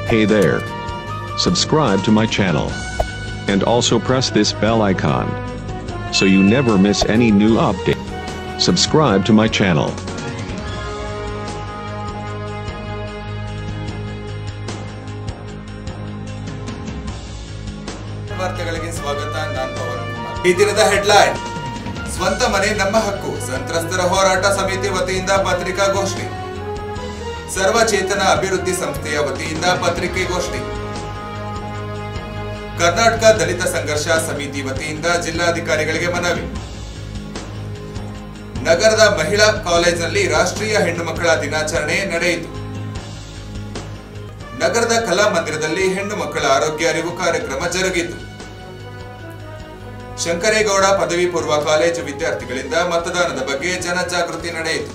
Hey there. Subscribe to my channel. And also press this bell icon. So you never miss any new update. Subscribe to my channel. ವಾರ್ತೆಗಳಿಗೆ ಸ್ವಾಗತ ನಾನು ಪವನ್ ಕುಮಾರ್ ಈ ದಿನದ headline ಸ್ವಂತ ಮನೆ ನಮ್ಮ ಹಕ್ಕು ಸಂತ್ರಸ್ತರ ಹೋರಾಟ ಸಮಿತಿ ವತಿಯಿಂದ ಪತ್ರಿಕಾಗೋಷ್ಠಿ ಸರ್ವಚೇತನ ಅಭಿವೃದ್ಧಿ ಸಂಸ್ಥೆಯ ವತಿಯಿಂದ ಪತ್ರಿಕೆಗೋಷ್ಠಿ ಕರ್ನಾಟಕ ದಲಿತ ಸಂಘರ್ಷ ಸಮಿತಿ ವತಿಯಿಂದ ಜಿಲ್ಲಾಧಿಕಾರಿಗಳಿಗೆ ಮನವಿ ನಗರದ ಮಹಿಳಾ ಕಾಲೇಜಿನಲ್ಲಿ ರಾಷ್ಟ್ರೀಯ ಹೆಣ್ಣು ಮಕ್ಕಳ ದಿನಾಚರಣೆ ನಡೆಯಿತು ನಗರದ ಕಲಾ ಮಂದಿರದಲ್ಲಿ ಹೆಣ್ಣು ಮಕ್ಕಳ ಆರೋಗ್ಯ ಅರಿವು ಕಾರ್ಯಕ್ರಮ ಜರುಗಿತು ಶಂಕರೇಗೌಡ ಪದವಿ ಪೂರ್ವ ಕಾಲೇಜು ವಿದ್ಯಾರ್ಥಿಗಳಿಂದ ಮತದಾನದ ಬಗ್ಗೆ ಜನಜಾಗೃತಿ ನಡೆಯಿತು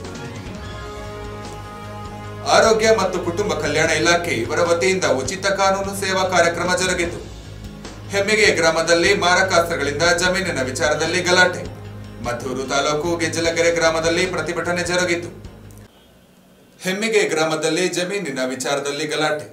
ಆರೋಗ್ಯ ಮತ್ತು ಕುಟುಂಬ ಕಲ್ಯಾಣ ಇಲಾಖೆ ಇವರ ವತಿಯಿಂದ ಉಚಿತ ಕಾನೂನು ಸೇವಾ ಕಾರ್ಯಕ್ರಮ ಜರುಗಿತು ಹೆಮ್ಮಿಗೆ ಗ್ರಾಮದಲ್ಲಿ ಮಾರಕಾಸ್ತ್ರಗಳಿಂದ ಜಮೀನಿನ ವಿಚಾರದಲ್ಲಿ ಗಲಾಟೆ ಮದ್ದೂರು ತಾಲೂಕು ಗೆಜ್ಜಲಗೆರೆ ಗ್ರಾಮದಲ್ಲಿ ಪ್ರತಿಭಟನೆ ಜರುಗಿತು ಹೆಮ್ಮಿಗೆ ಗ್ರಾಮದಲ್ಲಿ ಜಮೀನಿನ ವಿಚಾರದಲ್ಲಿ ಗಲಾಟೆ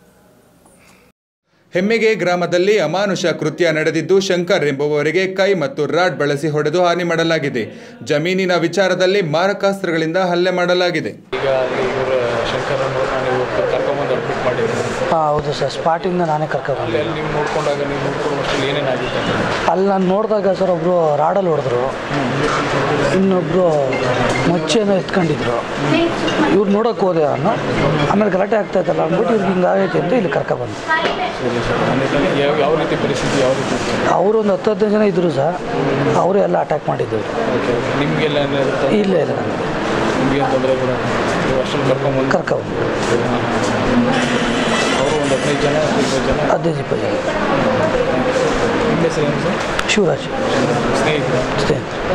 ಹೆಮ್ಮಿಗೆ ಗ್ರಾಮದಲ್ಲಿ ಅಮಾನುಷ ಕೃತ್ಯ ನಡೆದಿದ್ದು ಶಂಕರ್ ಎಂಬುವವರಿಗೆ ಕೈ ಮತ್ತು ರಾಡ್ ಬಳಸಿ ಹೊಡೆದು ಹಾನಿ ಮಾಡಲಾಗಿದೆ ಜಮೀನಿನ ವಿಚಾರದಲ್ಲಿ ಮಾರಕಾಸ್ತ್ರಗಳಿಂದ ಹಲ್ಲೆ ಮಾಡಲಾಗಿದೆ ಈಗ ಅಲ್ಲಿ ಇವರು ಶಂಕರನ್ನು ನಾನು ಇವತ್ತು ಕರ್ಕೊಂಬಂದು ಅಡ್ಮಿಟ್ ಮಾಡಿದ್ದೀನಿ ಹಾಂ ಹೌದು ಸರ್ ಸ್ಪಾಟಿಂದ ನಾನೇ ಕರ್ಕೊಂಡು ಅಲ್ಲಿ ಅಲ್ಲಿ ನೀವು ನೋಡ್ಕೊಂಡಾಗ ನೀವು ನೋಡ್ಕೊಂಡು ಅಷ್ಟರಲ್ಲಿ ಏನೇನಾಗಿತ್ತು ಅಂತ ಅಲ್ಲಿ ನಾನು ನೋಡಿದಾಗ ಸರ್ ಒಬ್ಬರು ರಾಡಲ್ಲಿ ಹೊಡೆದ್ರು ಇನ್ನೊಬ್ಬರು ಮೊಚ್ಚೆನೋ ಎತ್ಕೊಂಡಿದ್ರು ಇವ್ರು ನೋಡೋಕೆ ಹೋದೆ ನಾನು ಆಮೇಲೆ ಗಲಾಟೆ ಆಗ್ತಾ ಇತ್ತಲ್ಲ ಅಂದ್ಬಿಟ್ಟು ಇವ್ರಿಗೆ ಹಿಂಗಾಗೈತೆ ಅಂತ ಇಲ್ಲಿ ಕರ್ಕೊಬಂದು ಸರಿ ಸರ್ ಅಂದರೆ ಯಾವ ಯಾವ ರೀತಿ ಪರಿಸ್ಥಿತಿ ಯಾವ ರೀತಿ ಇತ್ತು ಅವರು ಒಂದು ಹತ್ತು ಹದಿನೈದು ಜನ ಇದ್ದರು ಸರ್ ಅವರು ಎಲ್ಲ ಅಟ್ಯಾಕ್ ಮಾಡಿದ್ರು ಓಕೆ ನಿಮಗೆಲ್ಲ ಏನಾದ್ರು ಇಲ್ಲ ಇಲ್ಲ ನನಗೆ ನಿಮಗೆ ತೊಂದರೆ ಕೂಡ ನೀವು ಅಷ್ಟನ್ನು ಕರ್ಕೊಂಬಂದು ಕರ್ಕೊಬಂದು ಅವರು ಒಂದು ಹದಿನೈದು ಜನ ಇಪ್ಪತ್ತು ಜನ ಹದಿನೈದು ಇಪ್ಪತ್ತು ಜನ ನಿಮ್ಮ ಹೆಸರು ಏನು ಸರ್ ಶಿವರಾಜ್ ಸ್ನೇಹಿತರು ಅಷ್ಟೇ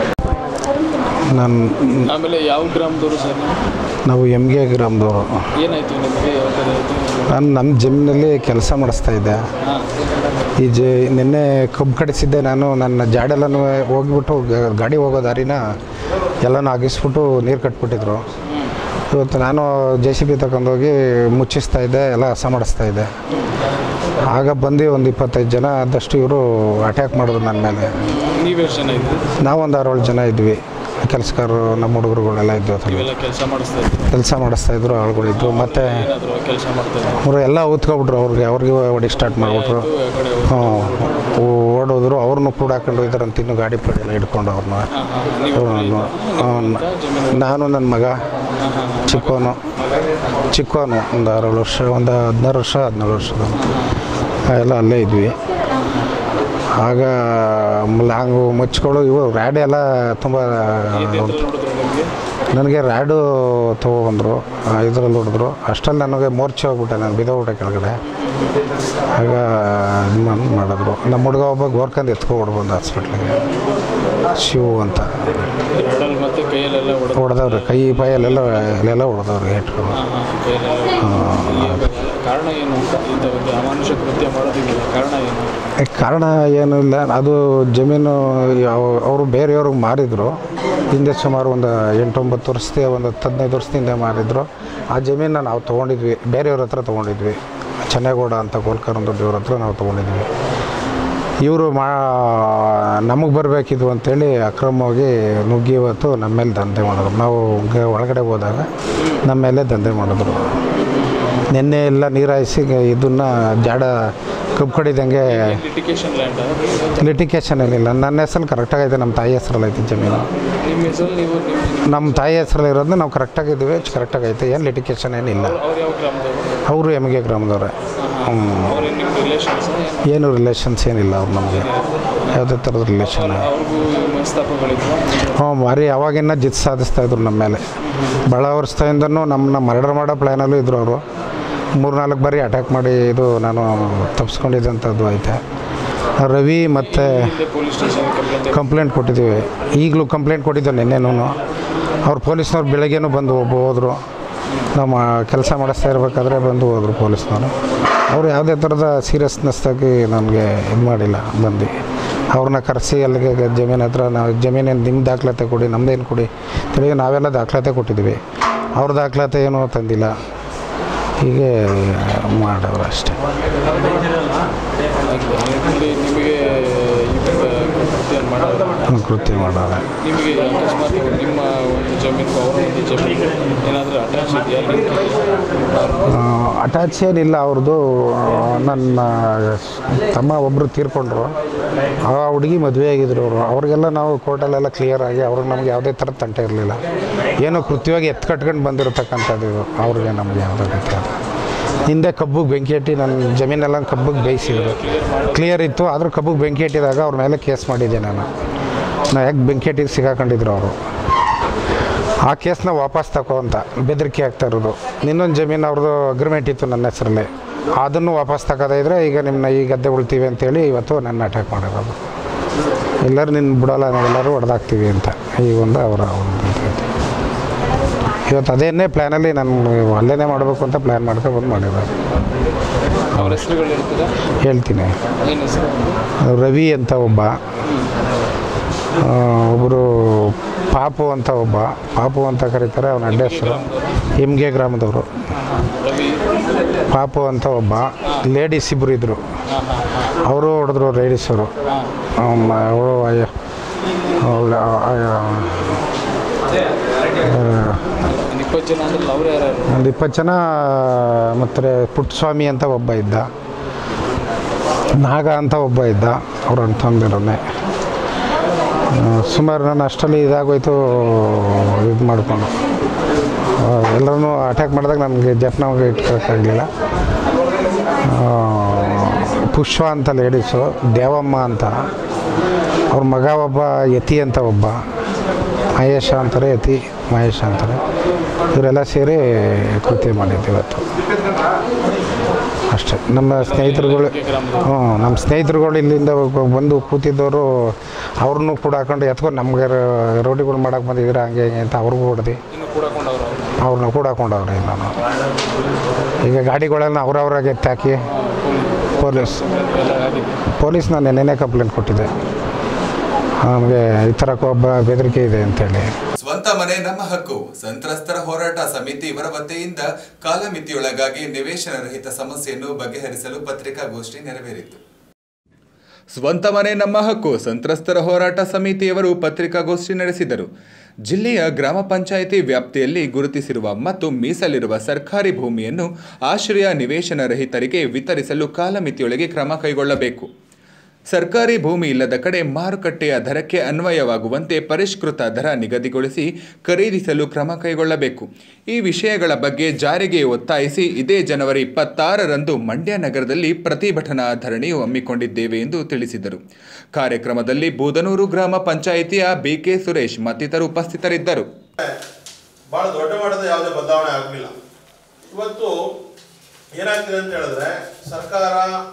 ನಾನು ಆಮೇಲೆ ಯಾವ ಗ್ರಾಮದವರು ಸರ್ ನೀವು ನಾವು ಎಮ್ ಗೆ ಗ್ರಾಮದವರು ಏನಾಯಿತು ನಿಮಗೆ ಯಾವ ಥರ ಆಯಿತು ನಾನು ನಮ್ಮ ಜಿಮ್ನಲ್ಲಿ ಕೆಲಸ ಮಾಡಿಸ್ತಾ ಇದ್ದೆ ಹಾಂ ಈ ಜೆ ನಿನ್ನೆ ಕಬ್ಬು ಕಡಿಸಿದ್ದೆ ನಾನು ನನ್ನ ಜಾಡೆಲ್ಲನೂ ಹೋಗ್ಬಿಟ್ಟು ಗ- ಗಾಡಿ ಹೋಗೋ ದಾರಿನ ಎಲ್ಲನೂ ಆಗಿಸ್ಬಿಟ್ಟು ನೀರು ಕಟ್ಬಿಟ್ಟಿದ್ರು ಇವತ್ತು ನಾನು ಜೆ ಸಿ ಬಿ ತಗೊಂಡೋಗಿ ಮುಚ್ಚಿಸ್ತಾ ಇದ್ದೆ ಎಲ್ಲ ಹಸ ಮಾಡಿಸ್ತಾ ಇದ್ದೆ ಆಗ ಬಂದು ಒಂದು ಇಪ್ಪತ್ತೈದು ಜನ ಆದಷ್ಟು ಇವರು ಅಟ್ಯಾಕ್ ಮಾಡಿದ್ರು ನನ್ನ ಮೇಲೆ ನೀವೆಷ್ಟು ಜನ ಇದ್ದೀರಿ ನಾವೊಂದು ಆರೇಳು ಜನ ಇದ್ವಿ ಕೆಲಸಗಾರರು ನಮ್ಮ ಹುಡುಗರುಗಳೆಲ್ಲ ಇದ್ವಿ ನೀವೆಲ್ಲ ಕೆಲಸ ಮಾಡಿಸ್ತಾ ಇದ್ದೀರಿ ಕೆಲಸ ಮಾಡಿಸ್ತಾ ಇದ್ರು ಆಳುಗಳಿದ್ರು ಮತ್ತು ಏನಾದರೂ ಕೆಲಸ ಮಾಡ್ತಾ ಇದ್ದೀರಿ ಅವರು ಎಲ್ಲ ಊದ್ಕೊಬಿಟ್ರು ಅವ್ರಿಗೆ ಅವ್ರಿಗೆ ಹೊಡಿ ಸ್ಟಾರ್ಟ್ ಮಾಡಿಬಿಟ್ರು ಆಯ್ತು, ಆ ಕಡೆ ಹ್ಞೂ ಓಡೋದ್ರು ಅವ್ರನ್ನೂ ಕೂಡ ಹಾಕೊಂಡು ಹೋಯ್ತಾರೆ ಅಂತ ಇನ್ನು ಗಾಡಿ ಪಡಿ ಎಲ್ಲ ಹಿಡ್ಕೊಂಡು ಅವ್ರನ್ನ ಹಾಂ ಹಾಂ ನೀವು ಜಮೀನು ನಾನು ನನ್ನ ಮಗ ಚಿಕ್ಕವನು ಚಿಕ್ಕವನು ಒಂದು ಆರೇಳು ವರ್ಷ ಒಂದು ಹದಿನಾರು ವರ್ಷ ಹದಿನೇಳು ವರ್ಷದ ಎಲ್ಲ ಅಲ್ಲೇ ಇದ್ವಿ ಆಗ ಲಾಂಗು ಮುಚ್ಗಳು ಇವು ರ್ಯಾಡಿ ಎಲ್ಲ ತುಂಬ ನೋಡಿದ್ರು ನಿಮಗೆ ನನಗೆ ರ್ಯಾಡು ತೊಗೊಬಂದರು ಇದರಲ್ಲಿ ಹೊಡೆದ್ರು ಅಷ್ಟರಲ್ಲಿ ನನಗೆ ಮೋರ್ಚೆ ಹೋಗ್ಬಿಟ್ಟೆ ನಾನು ಬಿದ್ದೋಗ್ಬಿಟ್ಟೆ ಕೆಳಗಡೆ ಆಗ ಇದು ಮಾಡ್- ಮಾಡಿದ್ರು ನಮ್ಮ ಹುಡುಗ ಒಬ್ಬ ಗೋರ್ಕಂದು ಎತ್ಕೊಂಡು ಬಂದ ಹಾಸ್ಪಿಟ್ಲಿಗೆ ಶಿವು ಅಂತ ರಡಲ್ ಮತ್ತು ಕೈಯಲ್ಲೆಲ್ಲ ಹೊಡೆದು ಹೊಡೆದವ್ರೆ ಕೈ ಬಾಯಲ್ಲೆಲ್ಲ ಅಲ್ಲೆಲ್ಲ ಹೊಡೆದವ್ರೆ ಏಟ್ಗಳು ಹಾಂ ಹಾಂ ಕೈಯಲ್ಲೆಲ್ಲ ಕಾರಣ ಏನು ಅಂತ ಇಂಥ ಒಂದು ಅಮಾನುಷ ಕೃತ್ಯ ಮಾಡೋದಕ್ಕಿಲ್ಲ ಕಾರಣ ಏನು ಈ ಕಾರಣ ಏನೂ ಇಲ್ಲ ಅದು ಜಮೀನು ಯಾವ ಅವರು ಬೇರೆಯವ್ರಿಗೆ ಮಾರಿದರು ಹಿಂದೆ ಸುಮಾರು ಒಂದು ಎಂಟೊಂಬತ್ತು ವರ್ಷದ ಒಂದು ಹತ್ತು ಹದಿನೈದು ವರ್ಷದಿಂದ ಮಾರಿದ್ರು ಆ ಜಮೀನ ನಾವು ತೊಗೊಂಡಿದ್ವಿ ಬೇರೆಯವ್ರ ಹತ್ರ ತೊಗೊಂಡಿದ್ವಿ ಚೆನ್ನೇಗೌಡ ಅಂತ ಗೋಲ್ಕರ್ ದೊಡ್ಡವ್ರ ಹತ್ರ ನಾವು ತೊಗೊಂಡಿದ್ವಿ ಇವರು ಮಾ ನಮಗೆ ಬರಬೇಕಿದ್ವು ಅಂತೇಳಿ ಅಕ್ರಮವಾಗಿ ನುಗ್ಗಿ ಇವತ್ತು ನಮ್ಮ ಮೇಲೆ ದಂಧೆ ಮಾಡಿದ್ರು ನಾವು ಗ- ಒಳಗಡೆ ಹೋದಾಗ ನಮ್ಮ ಮೇಲೆ ದಂಧೆ ಮಾಡಿದ್ರು ನಿನ್ನೆ ಎಲ್ಲ ನೀರಾಯಿಸಿ ಇದನ್ನು ಜಾಡ ಕಬ್ಬು ಕಡಿದಂಗೆ ಲಿಟಿಗೇಷನ್ ಲ್ಯಾಂಡ್ ಲಿಟಿಕೇಶನ್ ಏನಿಲ್ಲ ನನ್ನ ಹೆಸರು ಕರೆಕ್ಟಾಗೈತೆ ನಮ್ಮ ತಾಯಿ ಹೆಸರಲ್ಲಿ ಐತೆ ಜಮೀನು ನಿಮ್ಮ ಹೆಸರು ನೀವು ನಿಮ್ಮ ನಮ್ಮ ತಾಯಿ ಹೆಸರಲ್ಲಿ ಇರೋದು ನಾವು ಕರೆಕ್ಟಾಗಿದ್ದೀವಿ ಕರೆಕ್ಟಾಗೈತೆ ಏನು ಲಿಟಿಕೇಶನ್ ಏನಿಲ್ಲ ಅವ್ರು ಯಾವ ಗ್ರಾಮದವರು ಅವರು ಎಮ್ಗೆ ಗ್ರಾಮದವ್ರೆ ಹ್ಞೂ ಅವ್ರು ನಿಮ್ಮ ರಿಲೇಷನ್ಸ್ ಏನು ರಿಲೇಷನ್ಸ್ ಏನಿಲ್ಲ ಅವ್ರು ನಮಗೆ ಯಾವುದೇ ಥರದ ರಿಲೇಷನ್ ಅವ್ರಿಗೂ ಮನಸ್ತಾಪಗಳಿದ್ವು ಹ್ಞೂ ಮಾರಿ ಅವಾಗಿನ್ನ ಜಿತ್ ಸಾಧಿಸ್ತಾ ಇದ್ರು ನಮ್ಮ ಮೇಲೆ ಭಾಳ ವರ್ಷದಿಂದನೂ ನಮ್ಮನ್ನ ಮರ್ಡರ್ ಮಾಡೋ ಪ್ಲ್ಯಾನಲ್ಲೂ ಇದ್ರು ಅವರು ಮೂರು ನಾಲ್ಕು ಬಾರಿ ಅಟ್ಯಾಕ್ ಮಾಡಿ ಇದು ನಾನು ತಪ್ಪಿಸ್ಕೊಂಡಿದ್ದಂಥದ್ದು ಐತೆ ರವಿ ಮತ್ತು ಹಿಂದೆ ಪೊಲೀಸ್ ಸ್ಟೇಷನ್ ಕಂಪ್ಲೇಂಟ್ ಕಂಪ್ಲೇಂಟ್ ಕೊಟ್ಟಿದ್ದೀವಿ ಈಗಲೂ ಕಂಪ್ಲೇಂಟ್ ಕೊಟ್ಟಿದ್ದೆ ನಿನ್ನೆನೂ ಅವ್ರು ಪೊಲೀಸ್ನವ್ರು ಬೆಳಗ್ಗೆನೂ ಬಂದು ಒಬ್ಬ ಹೋದರು ನಮ್ಮ ಕೆಲಸ ಮಾಡಿಸ್ತಾ ಇರಬೇಕಾದ್ರೆ ಬಂದು ಹೋದರು ಪೊಲೀಸ್ನವರು ಅವರು ಯಾವುದೇ ಥರದ ಸೀರಿಯಸ್ನೆಸ್ಸಾಗಿ ನನಗೆ ಇದು ಮಾಡಿಲ್ಲ ಬಂದು ಅವ್ರನ್ನ ಕರೆಸಿ ಅಲ್ಲಿಗೆ ಗ- ಜಮೀನ್ ಹತ್ರ ನಾವು ಜಮೀನೇನು ನಿಮ್ಮ ದಾಖಲಾತಿ ಕೊಡಿ ನಮ್ಮದೇನು ಕೊಡಿ ತಿರುಗಿ ನಾವೆಲ್ಲ ದಾಖಲಾತಿ ಕೊಟ್ಟಿದ್ವಿ ಅವ್ರ ದಾಖಲಾತಿ ಏನೂ ತಂದಿಲ್ಲ ಹೀಗೆ ಮಾಡೋರು ಅಷ್ಟೇ ಅಲ್ಲಿ ನಿಮಗೆ ಈಗ ಕೃತ್ಯ ಮಾಡೋದು ಕೃತ್ಯ ಮಾಡೋರು ನಿಮಗೆ ಅಕಸ್ಮಾತ್ ಅವ್ರು ನಿಮ್ಮ ಒಂದು ಜಮೀನು ಅವರ ಒಂದು ಜಮೀನು ಏನಾದರೂ ಅಟ್ಯಾಚ್ ಇದೆಯಾ ಲಿಂಕ್ ಅಟ್ಯಾಚ್ ಏನಿಲ್ಲ ಅವ್ರದ್ದು ನನ್ನ ತಮ್ಮ ಒಬ್ಬರು ತೀರ್ಕೊಂಡ್ರು ಆ ಹುಡುಗಿ ಮದುವೆ ಆಗಿದ್ರು ಅವರು ಅವ್ರಿಗೆಲ್ಲ ನಾವು ಕೋರ್ಟಲ್ಲೆಲ್ಲ ಕ್ಲಿಯರ್ ಆಗಿ ಅವ್ರಿಗೆ ನಮ್ಗೆ ಯಾವುದೇ ಥರದ ತಂಟೆ ಇರಲಿಲ್ಲ ಏನೋ ಕೃತ್ಯವಾಗಿ ಎತ್ತು ಕಟ್ಕೊಂಡು ಬಂದಿರತಕ್ಕಂಥದ್ದು ಇದು ಅವ್ರಿಗೆ ನಮಗೆ ಯಾವುದೇ ರೀತಿ ಹಿಂದೆ ಕಬ್ಬಿಗೆ ಬೆಂಕಿ ಇಟ್ಟು ನನ್ನ ಜಮೀನೆಲ್ಲ ಕಬ್ಬಿಗೆ ಬೇಯಿಸಿದ್ರು ಕ್ಲಿಯರ್ ಇತ್ತು ಆದರೂ ಕಬ್ಬಿಗೆ ಬೆಂಕಿ ಇಟ್ಟಿದಾಗ ಅವ್ರ ಮೇಲೆ ಕೇಸ್ ಮಾಡಿದ್ದೆ ನಾನು ನಾ ಯಾಕೆ ಬೆಂಕಿ ಇಟ್ಟಿದ್ದು ಸಿಗಾಕೊಂಡಿದ್ರು ಅವರು ಆ ಕೇಸ್ನ ವಾಪಸ್ ತಗೋ ಅಂತ ಬೆದರಿಕೆ ಆಗ್ತಾ ಇರೋದು ಇನ್ನೊಂದು ಜಮೀನು ಅವ್ರದ್ದು ಅಗ್ರಿಮೆಂಟ್ ಇತ್ತು ನನ್ನ ಹೆಸರಲ್ಲಿ ಅದನ್ನು ವಾಪಸ್ ತಗೋದೇ ಇದ್ರೆ ಈಗ ನಿಮ್ಮನ್ನ ಈ ಗದ್ದೆ ಉಳ್ತೀವಿ ಅಂತೇಳಿ ಇವತ್ತು ನನ್ನ ಅಟ್ಯಾಕ್ ಮಾಡಿರೋದು ಎಲ್ಲರೂ ನಿನ್ನ ಬಿಡೋಲ್ಲ ನಾವೆಲ್ಲರೂ ಹೊಡೆದಾಕ್ತೀವಿ ಅಂತ ಈ ಒಂದು ಅವರ ಒಂದು ಇದು. ಇವತ್ತು ಅದೇನೇ ಪ್ಲ್ಯಾನಲ್ಲಿ ನಾನು ಅಲ್ಲೇನೇ ಮಾಡಬೇಕು ಅಂತ ಪ್ಲ್ಯಾನ್ ಮಾಡ್ಕೊಂಡು ಬಂದು ಮಾಡಿರೋದು ಅವ್ರ ಹೆಸರುಗಳು ಇರ್ತದೆ ಹೇಳ್ತೀನಿ ಏನು ಹೆಸರು ಅದು ರವಿ ಅಂತ ಒಬ್ಬ ಒಬ್ಬರು ಪಾಪು ಅಂತ ಒಬ್ಬ ಪಾಪು ಅಂತ ಕರೀತಾರೆ ಅವನ ಅಡ್ಡ ಹೆಸರು ಹಿಮ್ಗೆ ಗ್ರಾಮದವರು ರವಿ ಪಾಪು ಅಂತ ಒಬ್ಬ ಲೇಡೀಸ್ ಇಬ್ಬರು ಇದ್ದರು ಹಾಂ ಹಾಂ ಹಾಂ ಅವರು ಹೊಡೆದ್ರು ಲೇಡೀಸ್ ಅವರು ಹಾಂ ಅವಳು ಅವಳು ಒಂದು ಇಪ್ಪತ್ತು ಜನ ಅಂದ್ರೆ ಅವ್ರು ಯಾರು ಒಂದು ಇಪ್ಪತ್ತು ಜನ ಮತ್ತು ಪುಟ್ಟಸ್ವಾಮಿ ಅಂತ ಒಬ್ಬ ಇದ್ದ ನಾಗ ಅಂತ ಒಬ್ಬ ಇದ್ದ ಅವ್ರು ಅಂತಂದಿರೋನೆ ಸುಮಾರು ನಾನು ಅಷ್ಟರಲ್ಲಿ ಇದಾಗೋಯ್ತು ಇದು ಮಾಡಿಕೊಂಡು ಎಲ್ಲರೂ ಅಟ್ಯಾಕ್ ಮಾಡಿದಾಗ ನನಗೆ ಜಪ್ನವಾಗಿ ಇಟ್ಕೊಳಕ್ಕಾಗಲಿಲ್ಲ ಪುಷ್ಪ ಅಂತ ಲೇಡೀಸು ದೇವಮ್ಮ ಅಂತ ಅವ್ರ ಮಗ ಒಬ್ಬ ಯತಿ ಅಂತ ಒಬ್ಬ ಮಹೇಶ ಅಂತಾರೆ ಯತಿ ಮಹೇಶ ಅಂತಾರೆ ಇವರೆಲ್ಲ ಸೇರಿ ಕೃತ್ಯ ಮಾಡಿದ್ದು ಇವತ್ತು ಅಷ್ಟೇ ನಮ್ಮ ಸ್ನೇಹಿತರುಗಳು ಹ್ಞೂ ನಮ್ಮ ಸ್ನೇಹಿತರುಗಳು ಇಲ್ಲಿಂದ ಒಬ್ಬ- ಬಂದು ಕೂತಿದ್ದವರು ಅವ್ರನ್ನೂ ಕೂಡ ಹಾಕೊಂಡು ಎತ್ಕೊಂಡು ನಮಗೆ ರೋಡಿಗಳು ಮಾಡಕ್ಕೆ ಬಂದಿದ್ದೀರಾ ಹಂಗೆ ಹಿಂಗೆ ಅಂತ ಅವ್ರಿಗೂ ಹೊಡೆದು ಇನ್ನು ಕೂಡಕೊಂಡವ್ರು ಅವರು ಅವ್ರನ್ನ ಕೂಡ ಹಾಕೊಂಡವ್ರೆ ನಾನು ಈಗ ಗಾಡಿಗಳೆಲ್ಲ ಅವ್ರವ್ರಾಗೆ ಎತ್ತಾಕಿ ಪೊಲೀಸ್ ಎಲ್ಲ ಆಗಿದೆ ಪೊಲೀಸ್ ನಾನು ನೆನ್ನೆನೇ ಕಂಪ್ಲೇಂಟ್ ಕೊಟ್ಟಿದ್ದೆ ನಮಗೆ ಈ ಥರ ಒಬ್ಬ ಬೆದರಿಕೆ ಇದೆ ಅಂತೇಳಿ ಸ್ವಂತ ಮನೆ ನಮ್ಮ ಹಕ್ಕು ಸಂತ್ರಸ್ತರ ಹೋರಾಟ ಸಮಿತಿ ಇವರ ವತಿಯಿಂದ ಕಾಲಮಿತಿಯೊಳಗಾಗಿ ನಿವೇಶನ ರಹಿತ ಸಮಸ್ಯೆಯನ್ನು ಬಗೆಹರಿಸಲು ಪತ್ರಿಕಾಗೋಷ್ಠಿ ನೆರವೇರಿತು ಸ್ವಂತ ಮನೆ ನಮ್ಮ ಹಕ್ಕು ಸಂತ್ರಸ್ತರ ಹೋರಾಟ ಸಮಿತಿಯವರು ಪತ್ರಿಕಾಗೋಷ್ಠಿ ನಡೆಸಿದರು ಜಿಲ್ಲೆಯ ಗ್ರಾಮ ಪಂಚಾಯಿತಿ ವ್ಯಾಪ್ತಿಯಲ್ಲಿ ಗುರುತಿಸಿರುವ ಮತ್ತು ಮೀಸಲಿರುವ ಸರ್ಕಾರಿ ಭೂಮಿಯನ್ನು ಆಶ್ರಯ ನಿವೇಶನ ರಹಿತರಿಗೆ ವಿತರಿಸಲು ಕಾಲಮಿತಿಯೊಳಗೆ ಕ್ರಮ ಕೈಗೊಳ್ಳಬೇಕು ಸರ್ಕಾರಿ ಭೂಮಿ ಇಲ್ಲದ ಕಡೆ ಮಾರುಕಟ್ಟೆಯ ದರಕ್ಕೆ ಅನ್ವಯವಾಗುವಂತೆ ಪರಿಷ್ಕೃತ ದರ ನಿಗದಿಗೊಳಿಸಿ ಖರೀದಿಸಲು ಕ್ರಮ ಕೈಗೊಳ್ಳಬೇಕು ಈ ವಿಷಯಗಳ ಬಗ್ಗೆ ಜಾರಿಗೆ ಒತ್ತಾಯಿಸಿ ಇದೇ ಜನವರಿ ಇಪ್ಪತ್ತಾರರಂದು ಮಂಡ್ಯ ನಗರದಲ್ಲಿ ಪ್ರತಿಭಟನಾ ಧರಣಿಯು ಹಮ್ಮಿಕೊಂಡಿದ್ದೇವೆ ಎಂದು ತಿಳಿಸಿದರು ಕಾರ್ಯಕ್ರಮದಲ್ಲಿ ಬೂದನೂರು ಗ್ರಾಮ ಪಂಚಾಯಿತಿಯ ಬಿಕೆ ಸುರೇಶ್ ಮತ್ತಿತರರು ಉಪಸ್ಥಿತರಿದ್ದರು ಬಹಳ ದೊಡ್ಡ ಮಟ್ಟದ ಯಾವುದೇ ಬದಲಾವಣೆ ಆಗಲಿಲ್ಲ ಇವತ್ತು ಏನಾಗ್ತಿದೆ ಅಂತ ಹೇಳಿದ್ರೆ ಸರ್ಕಾರ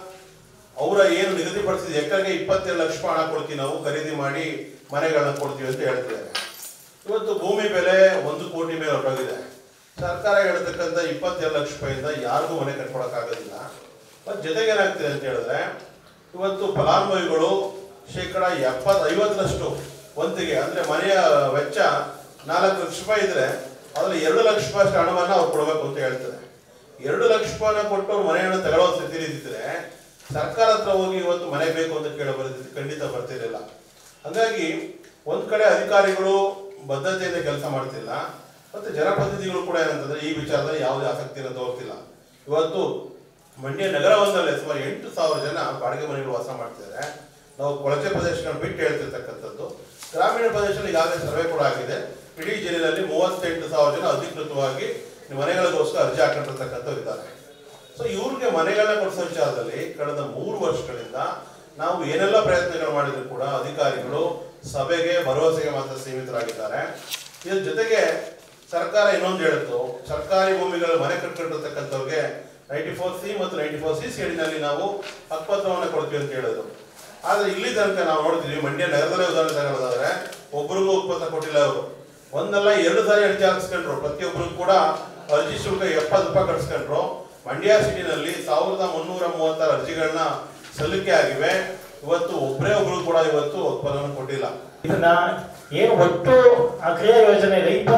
ಅವರ ಏನು ನಿಗದಿಪಡಿಸಿದ ಎಕರೆಗೆ ಇಪ್ಪತ್ತೇಳು ಲಕ್ಷ ರೂಪಾಯಿ ಹಣ ಕೊಡ್ತೀವಿ ನಾವು ಖರೀದಿ ಮಾಡಿ ಮನೆಗಳನ್ನ ಕೊಡ್ತೀವಿ ಅಂತ ಹೇಳ್ತಿದ್ದಾರೆ ಇವತ್ತು ಭೂಮಿ ಬೆಲೆ ಒಂದು ಕೋಟಿ ಮೇಲೆ ಹೊರಟೋಗಿದೆ ಸರ್ಕಾರ ಹೇಳ್ತಕ್ಕಂಥ ಇಪ್ಪತ್ತೇಳು ಲಕ್ಷ ರೂಪಾಯಿಂದ ಯಾರಿಗೂ ಮನೆ ಕಟ್ಕೊಳಕ್ಕಾಗೋದಿಲ್ಲ ಮತ್ತು ಜೊತೆಗೆ ಏನಾಗ್ತಿದೆ ಅಂತ ಹೇಳಿದ್ರೆ ಇವತ್ತು ಫಲಾನುಭವಿಗಳು ಶೇಕಡ ಎಪ್ಪತ್ ಐವತ್ತರಷ್ಟು ವಂತಿಗೆ ಅಂದ್ರೆ ಮನೆಯ ವೆಚ್ಚ ನಾಲ್ಕು ಲಕ್ಷ ರೂಪಾಯಿ ಇದ್ರೆ ಅದ್ರಲ್ಲಿ ಎರಡು ಲಕ್ಷ ರೂಪಾಯಿ ಅಷ್ಟು ಹಣವನ್ನ ಅವ್ರು ಕೊಡಬೇಕು ಅಂತ ಹೇಳ್ತಾರೆ ಎರಡು ಲಕ್ಷ ರೂಪಾಯಿನ ಕೊಟ್ಟು ಅವ್ರು ಮನೆಯನ್ನು ತಗೊಳ್ಳೋ ಸ್ಥಿತಿ ಇದ್ದಿದ್ರೆ ಸರ್ಕಾರ ಹತ್ರ ಹೋಗಿ ಇವತ್ತು ಮನೆ ಬೇಕು ಅಂತ ಕೇಳೋ ಪರಿಸ್ಥಿತಿ ಖಂಡಿತ ಬರ್ತಿರ್ಲಿಲ್ಲ ಹಾಗಾಗಿ ಒಂದ್ ಕಡೆ ಅಧಿಕಾರಿಗಳು ಬದ್ಧತೆಯಿಂದ ಕೆಲಸ ಮಾಡ್ತಿಲ್ಲ ಮತ್ತೆ ಜನಪ್ರತಿನಿಧಿಗಳು ಕೂಡ ಏನಂತಂದ್ರೆ ಈ ವಿಚಾರದಲ್ಲಿ ಯಾವುದೇ ಆಸಕ್ತಿಯನ್ನು ತೋರ್ತಿಲ್ಲ ಇವತ್ತು ಮಂಡ್ಯ ನಗರ ಒಂದಲ್ಲೇ ಸುಮಾರು ಎಂಟು ಸಾವಿರ ಜನ ಬಾಡಿಗೆ ಮನೆಗಳು ವಾಸ ಮಾಡ್ತಿದ್ದಾರೆ ನಾವು ಕೊಳಚೆ ಪ್ರದೇಶಗಳನ್ನ ಬಿಟ್ಟು ಹೇಳ್ತಿರ್ತಕ್ಕಂಥದ್ದು ಗ್ರಾಮೀಣ ಪ್ರದೇಶದಲ್ಲಿ ಈಗಾಗಲೇ ಸರ್ವೆ ಕೂಡ ಆಗಿದೆ ಇಡೀ ಜಿಲ್ಲೆಯಲ್ಲಿ ಮೂವತ್ತೆಂಟು ಸಾವಿರ ಜನ ಅಧಿಕೃತವಾಗಿ ಮನೆಗಳಿಗೋಸ್ಕರ ಅರ್ಜಿ ಹಾಕೊಂಡಿರ್ತಕ್ಕಂಥವ್ರು ಇದ್ದಾರೆ ಸೊ ಇವ್ರಿಗೆ ಮನೆಗಳನ್ನ ಕೊಡಿಸೋ ವಿಚಾರದಲ್ಲಿ ಕಳೆದ ಮೂರು ವರ್ಷಗಳಿಂದ ನಾವು ಏನೆಲ್ಲ ಪ್ರಯತ್ನಗಳು ಮಾಡಿದ್ರು ಕೂಡ ಅಧಿಕಾರಿಗಳು ಸಭೆಗೆ ಭರವಸೆಗೆ ಮಾತ್ರ ಸೀಮಿತರಾಗಿದ್ದಾರೆ ಇದ್ರ ಜೊತೆಗೆ ಸರ್ಕಾರ ಇನ್ನೊಂದು ಹೇಳಿತ್ತು ಸರ್ಕಾರಿ ಭೂಮಿಗಳ ಮನೆ ಕಟ್ಕೊಂಡಿರ್ತಕ್ಕಂಥವ್ರಿಗೆ ನೈಂಟಿ ಫೋರ್ ಸಿ ಮತ್ತು ನೈಂಟಿ ಫೋರ್ ಸಿ ಸೇಡಿನಲ್ಲಿ ನಾವು ಹಕ್ಕುಪತ್ರವನ್ನು ಕೊಡ್ತೀವಿ ಅಂತ ಹೇಳಿದ್ರು ಆದ್ರೆ ಇಲ್ಲಿ ತನಕ ನಾವು ನೋಡ್ತೀವಿ ಮಂಡ್ಯ ನಗರದಲ್ಲೇ ಉದಾಹರಣೆ ತಗೊಳ್ಳೋದಾದ್ರೆ ಒಬ್ಬರಿಗೂ ಉತ್ಪನ್ನ ಕೊಟ್ಟಿಲ್ಲ ಅವರು ಒಂದಲ್ಲ ಎರಡು ಸಾರಿ ಅರ್ಜಿ ಹಾಕಿಸ್ಕೊಂಡ್ರು ಪ್ರತಿಯೊಬ್ಬರು ಕೂಡ ಅರ್ಜಿ ಶುಲ್ಕ ಎಪ್ಪತ್ತು ರೂಪಾಯಿ ಕಟ್ಸ್ಕೊಂಡ್ರು ಮಂಡ್ಯ ಸಿಟಿನಲ್ಲಿ ಸಾವಿರದ ಮುನ್ನೂರ ಮೂವತ್ತಾರು ಅರ್ಜಿಗಳನ್ನ ಸಲ್ಲಿಕೆ ಆಗಿವೆ ಇವತ್ತು ಒಬ್ಬರೇ ಒಬ್ರು ಕೂಡ ಇವತ್ತು ಉತ್ಪನ್ನ ಕೊಟ್ಟಿಲ್ಲ ಇದನ್ನ ಏನು ಒಟ್ಟು ಆ ಕ್ರಿಯಾ ಯೋಜನೆಯಲ್ಲಿ ಇಪ್ಪತ್ತು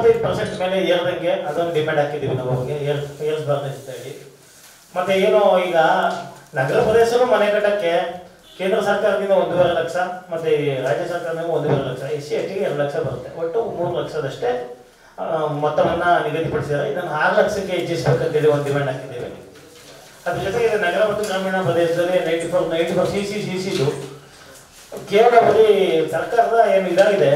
ಇಪ್ಪತ್ತೈದು ಪರ್ಸೆಂಟ್ ಮೇಲೆ ಏರ್ದಂಗೆ ಅದನ್ನು ಡಿಪೆಂಡ್ ಹಾಕಿದ್ದೀವಿ ನಾವು ಅವ್ರಿಗೆ ಏರ್ ಏರ್ಸ್ಬಾರ್ದು ಅಂತ ಹೇಳಿ ಮತ್ತೆ ಏನು ಈಗ ನಗರ ಪ್ರದೇಶನೂ ಮನೆ ಕಟ್ಟಕ್ಕೆ ಕೇಂದ್ರ ಸರ್ಕಾರದಿಂದ ಒಂದೂವರೆ ಲಕ್ಷ ಮತ್ತೆ ಈ ರಾಜ್ಯ ಸರ್ಕಾರದಿಂದ ಒಂದೂವರೆ ಲಕ್ಷ ಎಸ್ ಸಿ ಎಸ್ ಟಿಗೆ ಎರಡು ಲಕ್ಷ ಬರುತ್ತೆ ಒಟ್ಟು ಮೂರು ಲಕ್ಷದಷ್ಟೇ ಆ, ಮೊತ್ತವನ್ನ ನಿಗದಿಪಡಿಸಿದ್ದಾರೆ ಇದನ್ನು ಆರು ಲಕ್ಷಕ್ಕೆ ಹೆಚ್ಚಿಸಬೇಕಂತೇಳಿ ಒಂದು ಡಿಮ್ಯಾಂಡ್ ಹಾಕಿದ್ದೇವೆ ಅದ್ರ ಜೊತೆಗೆ ಇದು ನಗರ ಮತ್ತು ಗ್ರಾಮೀಣ ಪ್ರದೇಶದಲ್ಲಿ ninety four ninety four C C C ಸಿದು ಕೇವಲ ಬರೀ ಸರ್ಕಾರದ ಏನು ಇದಾಗಿದೆ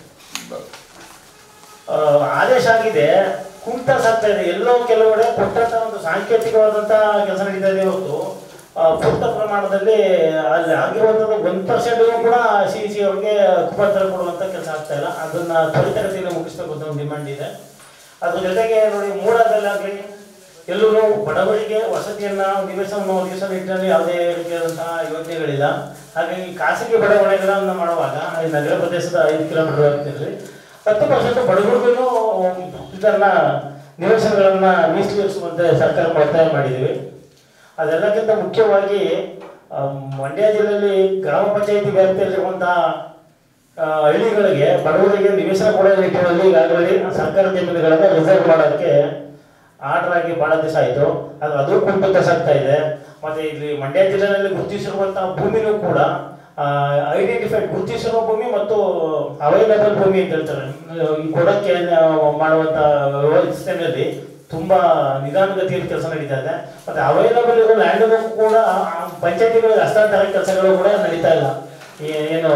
ಆ, ಆದೇಶ ಆಗಿದೆ ಕುಂಟಾಸ್ ಆಗ್ತಾ ಇದೆ ಎಲ್ಲೋ ಕೆಲವೆಡೆ ಕೊಟ್ಟಂತ ಒಂದು ಸಾಂಕೇತಿಕವಾದಂತ ಕೆಲಸ ನಡೀತಾ ಇದೆ ಹೊರತು ಆ, ಪೂರ್ತ ಪ್ರಮಾಣದಲ್ಲಿ ಅಲ್ಲಿ ಆಗಿರುವಂಥದ್ದು ಒಂದು ಪರ್ಸೆಂಟ್ ಕೂಡ ಸಿ ಸಿ ಅವ್ರಿಗೆ ಕುಪತ್ರ ಕೊಡುವಂತ ಕೆಲಸ ಆಗ್ತಾ ಇಲ್ಲ ಅದನ್ನ ತ್ವರಿತಗತಿಯಲ್ಲಿ ಮುಗಿಸ್ಬೇಕು ಅಂತ ಒಂದು ಡಿಮಾಂಡ್ ಇದೆ ಅದ್ರ ಜೊತೆಗೆ ನೋಡಿ ಮೂಡಾದಲ್ಲಾಗಲಿ ಎಲ್ಲರೂ ಬಡವರಿಗೆ ವಸತಿಯನ್ನ ನಿವೇಶನ ಒದಗಿಸುವ ನಿಟ್ಟಿನಲ್ಲಿ ಯಾವುದೇ ರೀತಿಯಾದಂತಹ ಯೋಜನೆಗಳಿಲ್ಲ ಹಾಗಾಗಿ ಖಾಸಗಿ ಬಡಾವಣೆಗಳನ್ನ ಮಾಡುವಾಗ ಈ ನಗರ ಪ್ರದೇಶದ ಐದು ಕಿಲೋಮೀಟರ್ ವ್ಯಾಪ್ತಿಯಲ್ಲಿ ಹತ್ತು ಪರ್ಸೆಂಟ್ ಬಡವರಿಗೂ ಇದನ್ನ ನಿವೇಶನಗಳನ್ನ ಮೀಸಲಿರಿಸುವಂತೆ ಸರ್ಕಾರ ಒತ್ತಾಯ ಮಾಡಿದ್ದೀವಿ ಅದೆಲ್ಲಕ್ಕಿಂತ ಮುಖ್ಯವಾಗಿ ಆ, ಮಂಡ್ಯ ಜಿಲ್ಲೆಯಲ್ಲಿ ಗ್ರಾಮ ಪಂಚಾಯತಿ ವ್ಯಾಪ್ತಿಯಲ್ಲಿರುವಂತಹ ಆ, ಹಳ್ಳಿಗಳಿಗೆ ಬಡವರಿಗೆ ನಿವೇಶನ ಕೊಡೋ ನಿಟ್ಟಿನಲ್ಲಿ ಈಗಾಗಲೇ ಸರ್ಕಾರ ಜಮೀನುಗಳನ್ನು ರಿಸರ್ವ್ ಮಾಡೋದಕ್ಕೆ ಆರ್ಡರ್ ಆಗಿ ಬಹಳ ದಿವಸ ಆಯಿತು ಅದು ಅದು ಕುಂಟುತ್ತಾಗ್ತಾ ಇದೆ ಮತ್ತೆ ಇಲ್ಲಿ ಮಂಡ್ಯ ಜಿಲ್ಲೆಯಲ್ಲಿ ಗುರುತಿಸಿರುವಂತಹ ಭೂಮಿನೂ ಕೂಡ ಐಡೆಂಟಿಫೈಡ್ ಗುರುತಿಸಿರುವ ಭೂಮಿ ಮತ್ತು ಅವೈಲಬಲ್ ಭೂಮಿ ಅಂತ ಹೇಳ್ತಾರೆ ಈ ಕೊಡಕ್ಕೆ ನಾವು ಮಾಡುವಂತ ವ್ಯವಸ್ಥೆಯಲ್ಲಿ ತುಂಬಾ ನಿಧಾನಗತಿಯಲ್ಲಿ ಕೆಲಸ ನಡೀತಾ ಇದೆ ಮತ್ತೆ ಅವೈಲಬಲ್ ಇರೋ ಲ್ಯಾಂಡ್ ಕೂಡ ಪಂಚಾಯತಿಗಳಿಗೆ ಹಸ್ತಾಂತರ ಕೆಲಸಗಳು ಕೂಡ ನಡೀತಾ ಇಲ್ಲ ಈ- ಏನು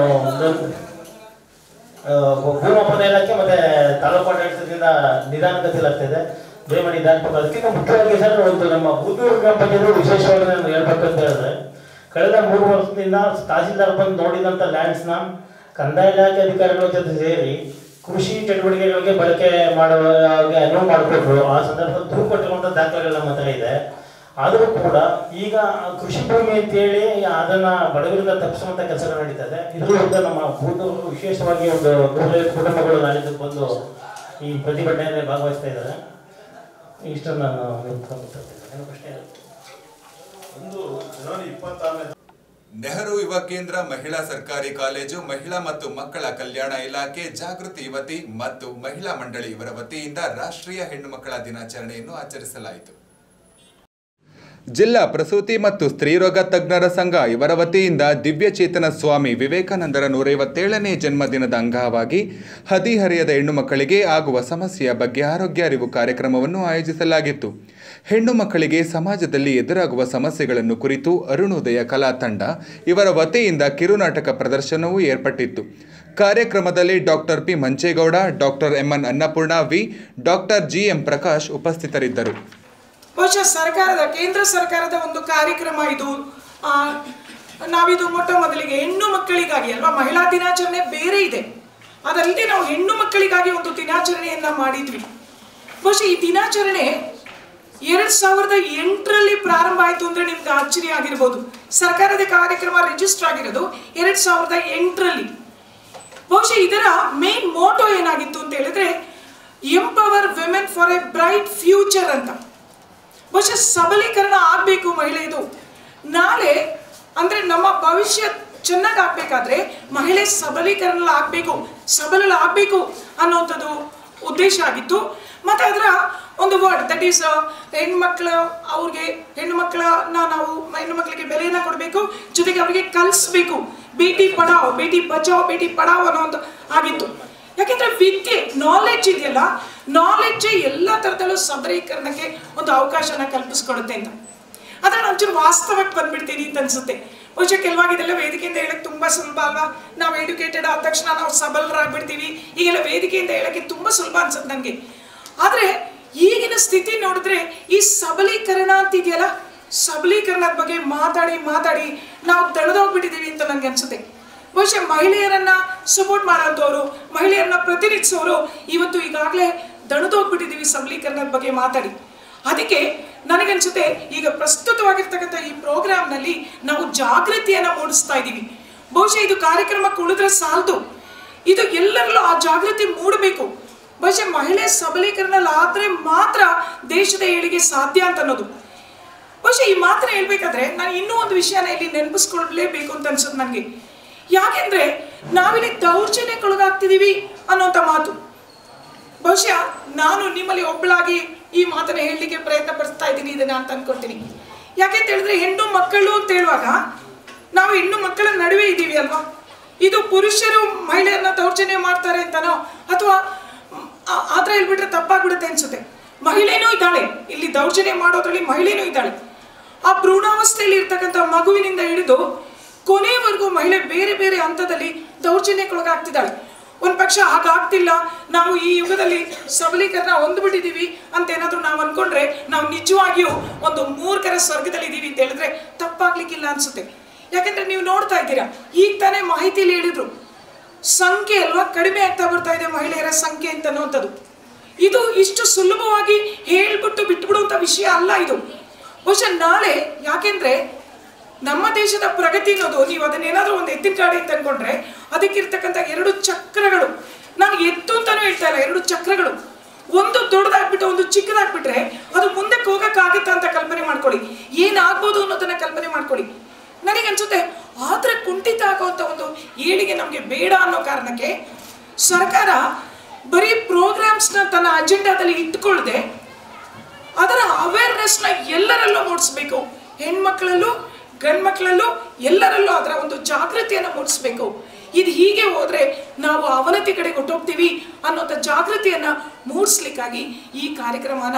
ಆ, ಭೂಮಾಪನ ಇಲಾಖೆ ಮತ್ತೆ ತಾಲೂಕು ಆಡಳಿತದಿಂದ ನಿಧಾನಗತಿಲಾಗ್ತಿದೆ ದಯಮಾಡಿ ನಿಧಾನ ಅದಕ್ಕಿಂತ ಮುಖ್ಯವಾಗಿ ಸರ್ ಒಂದು ನಮ್ಮ ಬೂದೂರು ಗ್ರಾಮ ಪಂಚಾಯತ್ ವಿಶೇಷವಾಗಿ ನಾನು ಹೇಳ್ಬೇಕು ಅಂತ ಹೇಳಿದ್ರೆ ಕಳೆದ ಮೂರು ವರ್ಷದಿಂದ ತಹಸೀಲ್ದಾರ್ ಬಂದು ನೋಡಿದಂಥ ಲ್ಯಾಂಡ್ಸ್ನ ಕಂದಾಯ ಇಲಾಖೆ ಅಧಿಕಾರಿಗಳ ಜೊತೆ ಸೇರಿ ಕೃಷಿ ಚಟುವಟಿಕೆಗಳಿಗೆ ಬಳಕೆ ಮಾಡುವ ಹಾಗೆ ಅನುವು ಮಾಡಿಕೊಟ್ರು ಆ ಸಂದರ್ಭದಲ್ಲಿ ದೂರು ಕೊಟ್ಟಿರುವಂಥ ದಾಖಲೆಗಳು ನಮ್ಮ ಹತ್ರ ಇದೆ ಆದರೂ ಕೂಡ ಈಗ ಕೃಷಿ ಭೂಮಿ ಅಂತೇಳಿ ಅದನ್ನ ಬಡವರಿಂದ ತಪ್ಪಿಸುವಂತ ಕೆಲಸಗಳು ನಡೀತಾ ಇದೆ ಇದ್ರ ವಿರುದ್ಧ ನಮ್ಮ ಭೂತವರು ವಿಶೇಷವಾಗಿ ಒಂದು ನೂರೈವತ್ತು ಕುಟುಂಬಗಳು ನಾಳಿದ್ದು ಬಂದು ಈ ಪ್ರತಿಭಟನೆಯಲ್ಲಿ ಭಾಗವಹಿಸ್ತಾ ಇದ್ದಾರೆ ಇಷ್ಟನ್ನು ನಾನು ಹೇಳ್ಕೊಂಡ್ಬಿಟ್ಟಿರ್ತೀನಿ. ಏನು ಪ್ರಶ್ನೆ ಇಲ್ಲ. ಒಂದು ಜನವರಿ ಇಪ್ಪತ್ತಾರನೇ ನೆಹರು ಯುವ ಕೇಂದ್ರ ಮಹಿಳಾ ಸರ್ಕಾರಿ ಕಾಲೇಜು ಮಹಿಳಾ ಮತ್ತು ಮಕ್ಕಳ ಕಲ್ಯಾಣ ಇಲಾಖೆ ಜಾಗೃತಿ ಯುವತಿ ಮತ್ತು ಮಹಿಳಾ ಮಂಡಳಿ ಇವರ ವತಿಯಿಂದ ರಾಷ್ಟ್ರೀಯ ಹೆಣ್ಣು ಮಕ್ಕಳ ದಿನಾಚರಣೆಯನ್ನು ಆಚರಿಸಲಾಯಿತು ಜಿಲ್ಲಾ ಪ್ರಸೂತಿ ಮತ್ತು ಸ್ತ್ರೀರೋಗ ತಜ್ಞರ ಸಂಘ ಇವರ ವತಿಯಿಂದ ದಿವ್ಯಚೇತನ ಸ್ವಾಮಿ ವಿವೇಕಾನಂದರ ನೂರೈವತ್ತೇಳನೇ ಜನ್ಮದಿನದ ಅಂಗವಾಗಿ ಹದಿಹರೆಯದ ಹೆಣ್ಣು ಮಕ್ಕಳಿಗೆ ಆಗುವ ಸಮಸ್ಯೆಯ ಬಗ್ಗೆ ಆರೋಗ್ಯ ಅರಿವು ಕಾರ್ಯಕ್ರಮವನ್ನು ಆಯೋಜಿಸಲಾಗಿತ್ತು ಹೆಣ್ಣು ಮಕ್ಕಳಿಗೆ ಸಮಾಜದಲ್ಲಿ ಎದುರಾಗುವ ಸಮಸ್ಯೆಗಳನ್ನು ಕುರಿತು ಅರುಣೋದಯ ಕಲಾ ತಂಡ ಇವರ ವತಿಯಿಂದ ಕಿರುನಾಟಕ ಪ್ರದರ್ಶನವೂ ಏರ್ಪಟ್ಟಿತ್ತು ಕಾರ್ಯಕ್ರಮದಲ್ಲಿ doctor P Manchegowda doctor MN Annapurna V doctor G M Prakash ಉಪಸ್ಥಿತರಿದ್ದರು ಬಹುಶಃ ಸರ್ಕಾರದ ಕೇಂದ್ರ ಸರ್ಕಾರದ ಒಂದು ಕಾರ್ಯಕ್ರಮ ಇದು ಆ, ನಾವಿದು ಮೊಟ್ಟ ಮೊದಲಿಗೆ ಹೆಣ್ಣು ಮಕ್ಕಳಿಗಾಗಿ ಅಲ್ವಾ ಮಹಿಳಾ ದಿನಾಚರಣೆ ಬೇರೆ ಇದೆ ಅದಲ್ಲದೆ ನಾವು ಹೆಣ್ಣು ಮಕ್ಕಳಿಗಾಗಿ ಒಂದು ದಿನಾಚರಣೆಯನ್ನ ಮಾಡಿದ್ವಿ ಬಹುಶಃ ಈ ದಿನಾಚರಣೆ ಎರಡ್ ಸಾವಿರದ ಎಂಟರಲ್ಲಿ ಪ್ರಾರಂಭ ಆಯಿತು ಅಂದ್ರೆ ನಿಮ್ಗೆ ಆಶ್ಚರ್ಯ ಆಗಿರ್ಬೋದು ಸರ್ಕಾರದ ಕಾರ್ಯಕ್ರಮ ರಿಜಿಸ್ಟರ್ ಆಗಿರೋದು ಎರಡ್ ಸಾವಿರದ ಎಂಟರಲ್ಲಿ ಬಹುಶಃ ಇದರ ಮೇನ್ ಮೋಟೋ ಏನಾಗಿತ್ತು ಅಂತ ಹೇಳಿದ್ರೆ empower women for a bright future ಅಂತ ಬಹುಶಃ ಸಬಲೀಕರಣ ಆಗಬೇಕು ಮಹಿಳೆಯದು ನಾಳೆ ಅಂದ್ರೆ ನಮ್ಮ ಭವಿಷ್ಯ ಚೆನ್ನಾಗಿ ಆಗ್ಬೇಕಾದ್ರೆ ಮಹಿಳೆ ಸಬಲೀಕರಣ ಆಗಬೇಕು ಸಬಲ ಆಗಬೇಕು ಅನ್ನೋಂಥದ್ದು ಉದ್ದೇಶ ಆಗಿತ್ತು ಮತ್ತೆ ಅದರ ಒಂದು ವರ್ಡ್ ದಟ್ ಈಸ್ ಹೆಣ್ಮಕ್ಳ ಅವ್ರಿಗೆ ಹೆಣ್ಣು ಮಕ್ಕಳನ್ನ ನಾವು ಹೆಣ್ಣು ಮಕ್ಕಳಿಗೆ ಬೆಲೆಯನ್ನ ಕೊಡಬೇಕು ಜೊತೆಗೆ ಅವರಿಗೆ ಕಲಿಸ್ಬೇಕು ಬೇಟಿ ಪಡಾವ್ ಬೇಟಿ ಬಚಾವ್ ಬೇಟಿ ಪಡಾವ್ ಅನ್ನೋ ಒಂದು ಆಗಿತ್ತು ಯಾಕೆಂದ್ರೆ ವಿದ್ಯೆ ನಾಲೆಡ್ಜ್ ಇದೆಯಲ್ಲ ನಾಲೆಡ್ಜ್ ಎಲ್ಲ ಥರದಲ್ಲೂ ಸಬಲೀಕರಣಕ್ಕೆ ಒಂದು ಅವಕಾಶನ ಕಲ್ಪಿಸ್ಕೊಡುತ್ತೆ ಅಂತ ಆದ್ರೆ ನಾನು ಒಂಚೂರು ವಾಸ್ತವಕ್ಕೆ ಬಂದ್ಬಿಡ್ತೀನಿ ಅಂತ ಅನ್ಸುತ್ತೆ ಬಹುಶಃ ಕೆಲವಾಗ ಇದೆಲ್ಲ ವೇದಿಕೆಯಿಂದ ಹೇಳಕ್ ತುಂಬಾ ಸುಲಭ ಅಲ್ವಾ ನಾವು ಎಡ್ಯುಕೇಟೆಡ್ ಆದ ತಕ್ಷಣ ನಾವು ಸಬಲರಾಗ್ಬಿಡ್ತೀವಿ ಈಗೆಲ್ಲ ವೇದಿಕೆಯಿಂದ ಹೇಳಕ್ಕೆ ತುಂಬಾ ಸುಲಭ ಅನ್ಸುತ್ತೆ ನನಗೆ ಆದ್ರೆ ಈಗಿನ ಸ್ಥಿತಿ ನೋಡಿದ್ರೆ ಈ ಸಬಲೀಕರಣ ಅಂತ ಇದೆಯಲ್ಲ ಸಬಲೀಕರಣದ ಬಗ್ಗೆ ಮಾತಾಡಿ ಮಾತಾಡಿ ನಾವು ತಡೆದೋಗ್ಬಿಟ್ಟಿದೀವಿ ಅಂತ ನನಗೆ ಅನ್ಸುತ್ತೆ ಬಹುಶಃ ಮಹಿಳೆಯರನ್ನ ಸಪೋರ್ಟ್ ಮಾಡೋಂಥವ್ರು ಮಹಿಳೆಯರನ್ನ ಪ್ರತಿನಿಧಿಸೋರು ಇವತ್ತು ಈಗಾಗಲೇ ದಣದೋಗ್ಬಿಟ್ಟಿದ್ದೀವಿ ಸಬಲೀಕರಣದ ಬಗ್ಗೆ ಮಾತಾಡಿ ಅದಕ್ಕೆ ನನಗನ್ಸುತ್ತೆ ಈಗ ಪ್ರಸ್ತುತವಾಗಿರ್ತಕ್ಕಂಥ ಈ ಪ್ರೋಗ್ರಾಮ್ನಲ್ಲಿ ನಾವು ಜಾಗೃತಿಯನ್ನ ಮೂಡಿಸ್ತಾ ಇದ್ದೀವಿ ಬಹುಶಃ ಇದು ಕಾರ್ಯಕ್ರಮಕ್ಕೆ ಉಳಿದ್ರೆ ಸಾಲದು ಇದು ಎಲ್ಲರಲ್ಲೂ ಆ ಜಾಗೃತಿ ಮೂಡಬೇಕು ಬಹುಶಃ ಮಹಿಳೆ ಸಬಲೀಕರಣ ಆದ್ರೆ ಮಾತ್ರ ದೇಶದ ಏಳಿಗೆ ಸಾಧ್ಯ ಅಂತ ಅನ್ನೋದು ಬಹುಶಃ ಈ ಮಾತ್ರ ಹೇಳ್ಬೇಕಾದ್ರೆ ನಾನು ಇನ್ನೂ ಒಂದು ವಿಷಯನ ಇಲ್ಲಿ ನೆನಪಿಸ್ಕೊಳ್ಲೇಬೇಕು ಅಂತ ಅನ್ಸುತ್ತೆ ನನಗೆ ಯಾಕೆಂದ್ರೆ ನಾವಿಲ್ಲಿ ದೌರ್ಜನ್ಯಕ್ಕೊಳಗಾಗ್ತಿದೀವಿ ಅನ್ನೋಂಥ ಮಾತು ಬಹುಶಃ ನಾನು ನಿಮ್ಮಲ್ಲಿ ಒಬ್ಬಳಾಗಿ ಈ ಮಾತನ್ನ ಹೇಳಲಿಕ್ಕೆ ಪ್ರಯತ್ನ ಪಡಿಸ್ತಾ ಇದ್ದೀನಿ ಇದನ್ನ ಅಂತ ಅನ್ಕೊಳ್ತೀನಿ ಯಾಕೆಂತ ಹೇಳಿದ್ರೆ ಹೆಣ್ಣು ಮಕ್ಕಳು ಅಂತ ಹೇಳುವಾಗ ನಾವು ಹೆಣ್ಣು ಮಕ್ಕಳ ನಡುವೆ ಇದ್ದೀವಿ ಅಲ್ವಾ ಇದು ಪುರುಷರು ಮಹಿಳೆಯರನ್ನ ದೌರ್ಜನ್ಯ ಮಾಡ್ತಾರೆ ಅಂತನೋ ಅಥವಾ ಆ- ಆ ಥರ ಹೇಳ್ಬಿಟ್ರೆ ತಪ್ಪಾಗ್ಬಿಡುತ್ತೆ ಅನ್ಸುತ್ತೆ ಮಹಿಳೆನೂ ಇದ್ದಾಳೆ ಇಲ್ಲಿ ದೌರ್ಜನ್ಯ ಮಾಡೋದ್ರಲ್ಲಿ ಮಹಿಳೆನೂ ಇದ್ದಾಳೆ ಆ ಭ್ರೂಣಾವಸ್ಥೆಯಲ್ಲಿ ಇರ್ತಕ್ಕಂಥ ಮಗುವಿನಿಂದ ಹಿಡಿದು ಕೊನೆಯವರೆಗೂ ಮಹಿಳೆ ಬೇರೆ ಬೇರೆ ಹಂತದಲ್ಲಿ ದೌರ್ಜನ್ಯಕ್ಕೊಳಗಾಗ್ತಿದ್ದಾಳೆ ಒಂದು ಪಕ್ಷ ಹಾಗಾಗ್ತಿಲ್ಲ ನಾವು ಈ ಯುಗದಲ್ಲಿ ಸಬಲೀಕರಣ ಹೊಂದ್ಬಿಟ್ಟಿದೀವಿ ಅಂತ ಏನಾದರೂ ನಾವು ಅನ್ಕೊಂಡ್ರೆ ನಾವು ನಿಜವಾಗಿಯೂ ಒಂದು ಮೂರ್ಖರ ಸ್ವರ್ಗದಲ್ಲಿ ಇದ್ದೀವಿ ಅಂತ ಹೇಳಿದ್ರೆ ತಪ್ಪಾಗ್ಲಿಕ್ಕಿಲ್ಲ ಅನ್ಸುತ್ತೆ ಯಾಕಂದ್ರೆ ನೀವು ನೋಡ್ತಾ ಇದ್ದೀರಾ ಈಗ ತಾನೇ ಮಾಹಿತಿಯಲ್ಲಿ ಹೇಳಿದ್ರು ಸಂಖ್ಯೆ ಅಲ್ವಾ ಕಡಿಮೆ ಆಗ್ತಾ ಬರ್ತಾ ಇದೆ ಮಹಿಳೆಯರ ಸಂಖ್ಯೆ ಅಂತ ಅನ್ನುವಂಥದ್ದು ಇದು ಇಷ್ಟು ಸುಲಭವಾಗಿ ಹೇಳ್ಬಿಟ್ಟು ಬಿಟ್ಬಿಡುವಂಥ ವಿಷಯ ಅಲ್ಲ ಇದು ಬಹುಶಃ ನಾಳೆ ಯಾಕೆಂದ್ರೆ ನಮ್ಮ ದೇಶದ ಪ್ರಗತಿ ಅನ್ನೋದು ನೀವು ಅದನ್ನೇನಾದ್ರೂ ಒಂದು ಎತ್ತಿನ ಗಾಡಿ ಅಂತ ಅನ್ಕೊಂಡ್ರೆ ಅದಕ್ಕಿರ್ತಕ್ಕಂಥ ಎರಡು ಚಕ್ರಗಳು ನಾನು ಎತ್ತು ಅಂತಾನೂ ಹೇಳ್ತಾ ಇಲ್ಲ ಎರಡು ಚಕ್ರಗಳು ಒಂದು ದೊಡ್ಡದಾಗ್ಬಿಟ್ಟು ಒಂದು ಚಿಕ್ಕದಾಗ್ಬಿಟ್ರೆ ಅದು ಮುಂದಕ್ಕೆ ಹೋಗಕ್ಕಾಗತ್ತಾ ಅಂತ ಕಲ್ಪನೆ ಮಾಡ್ಕೊಳ್ಳಿ ಏನಾಗ್ಬೋದು ಅನ್ನೋದನ್ನ ಕಲ್ಪನೆ ಮಾಡ್ಕೊಳ್ಳಿ ನನಗನ್ಸುತ್ತೆ ಆದ್ರೆ ಕುಂಠಿತ ಆಗುವಂಥ ಒಂದು ಏಳಿಗೆ ನಮಗೆ ಬೇಡ ಅನ್ನೋ ಕಾರಣಕ್ಕೆ ಸರ್ಕಾರ ಬರೀ ಪ್ರೋಗ್ರಾಮ್ಸ್ನ ತನ್ನ ಅಜೆಂಡಾದಲ್ಲಿ ಇಟ್ಕೊಳ್ಳದೆ ಅದರ ಅವೇರ್ನೆಸ್ನ ಎಲ್ಲರಲ್ಲೂ ಮೂಡಿಸ್ಬೇಕು ಹೆಣ್ಮಕ್ಳಲ್ಲೂ ಗಂಡ್ಮಕ್ಳಲ್ಲೂ ಎಲ್ಲರಲ್ಲೂ ಅದರ ಒಂದು ಜಾಗೃತಿಯನ್ನು ಮೂಡಿಸ್ಬೇಕು ಇದು ಹೀಗೆ ಹೋದ್ರೆ ನಾವು ಅವನತಿ ಕಡೆ ಹೊಟ್ಟೋಗ್ತೀವಿ ಅನ್ನೋಂಥ ಜಾಗೃತಿಯನ್ನ ಮೂಡಿಸ್ಲಿಕ್ಕಾಗಿ ಈ ಕಾರ್ಯಕ್ರಮನ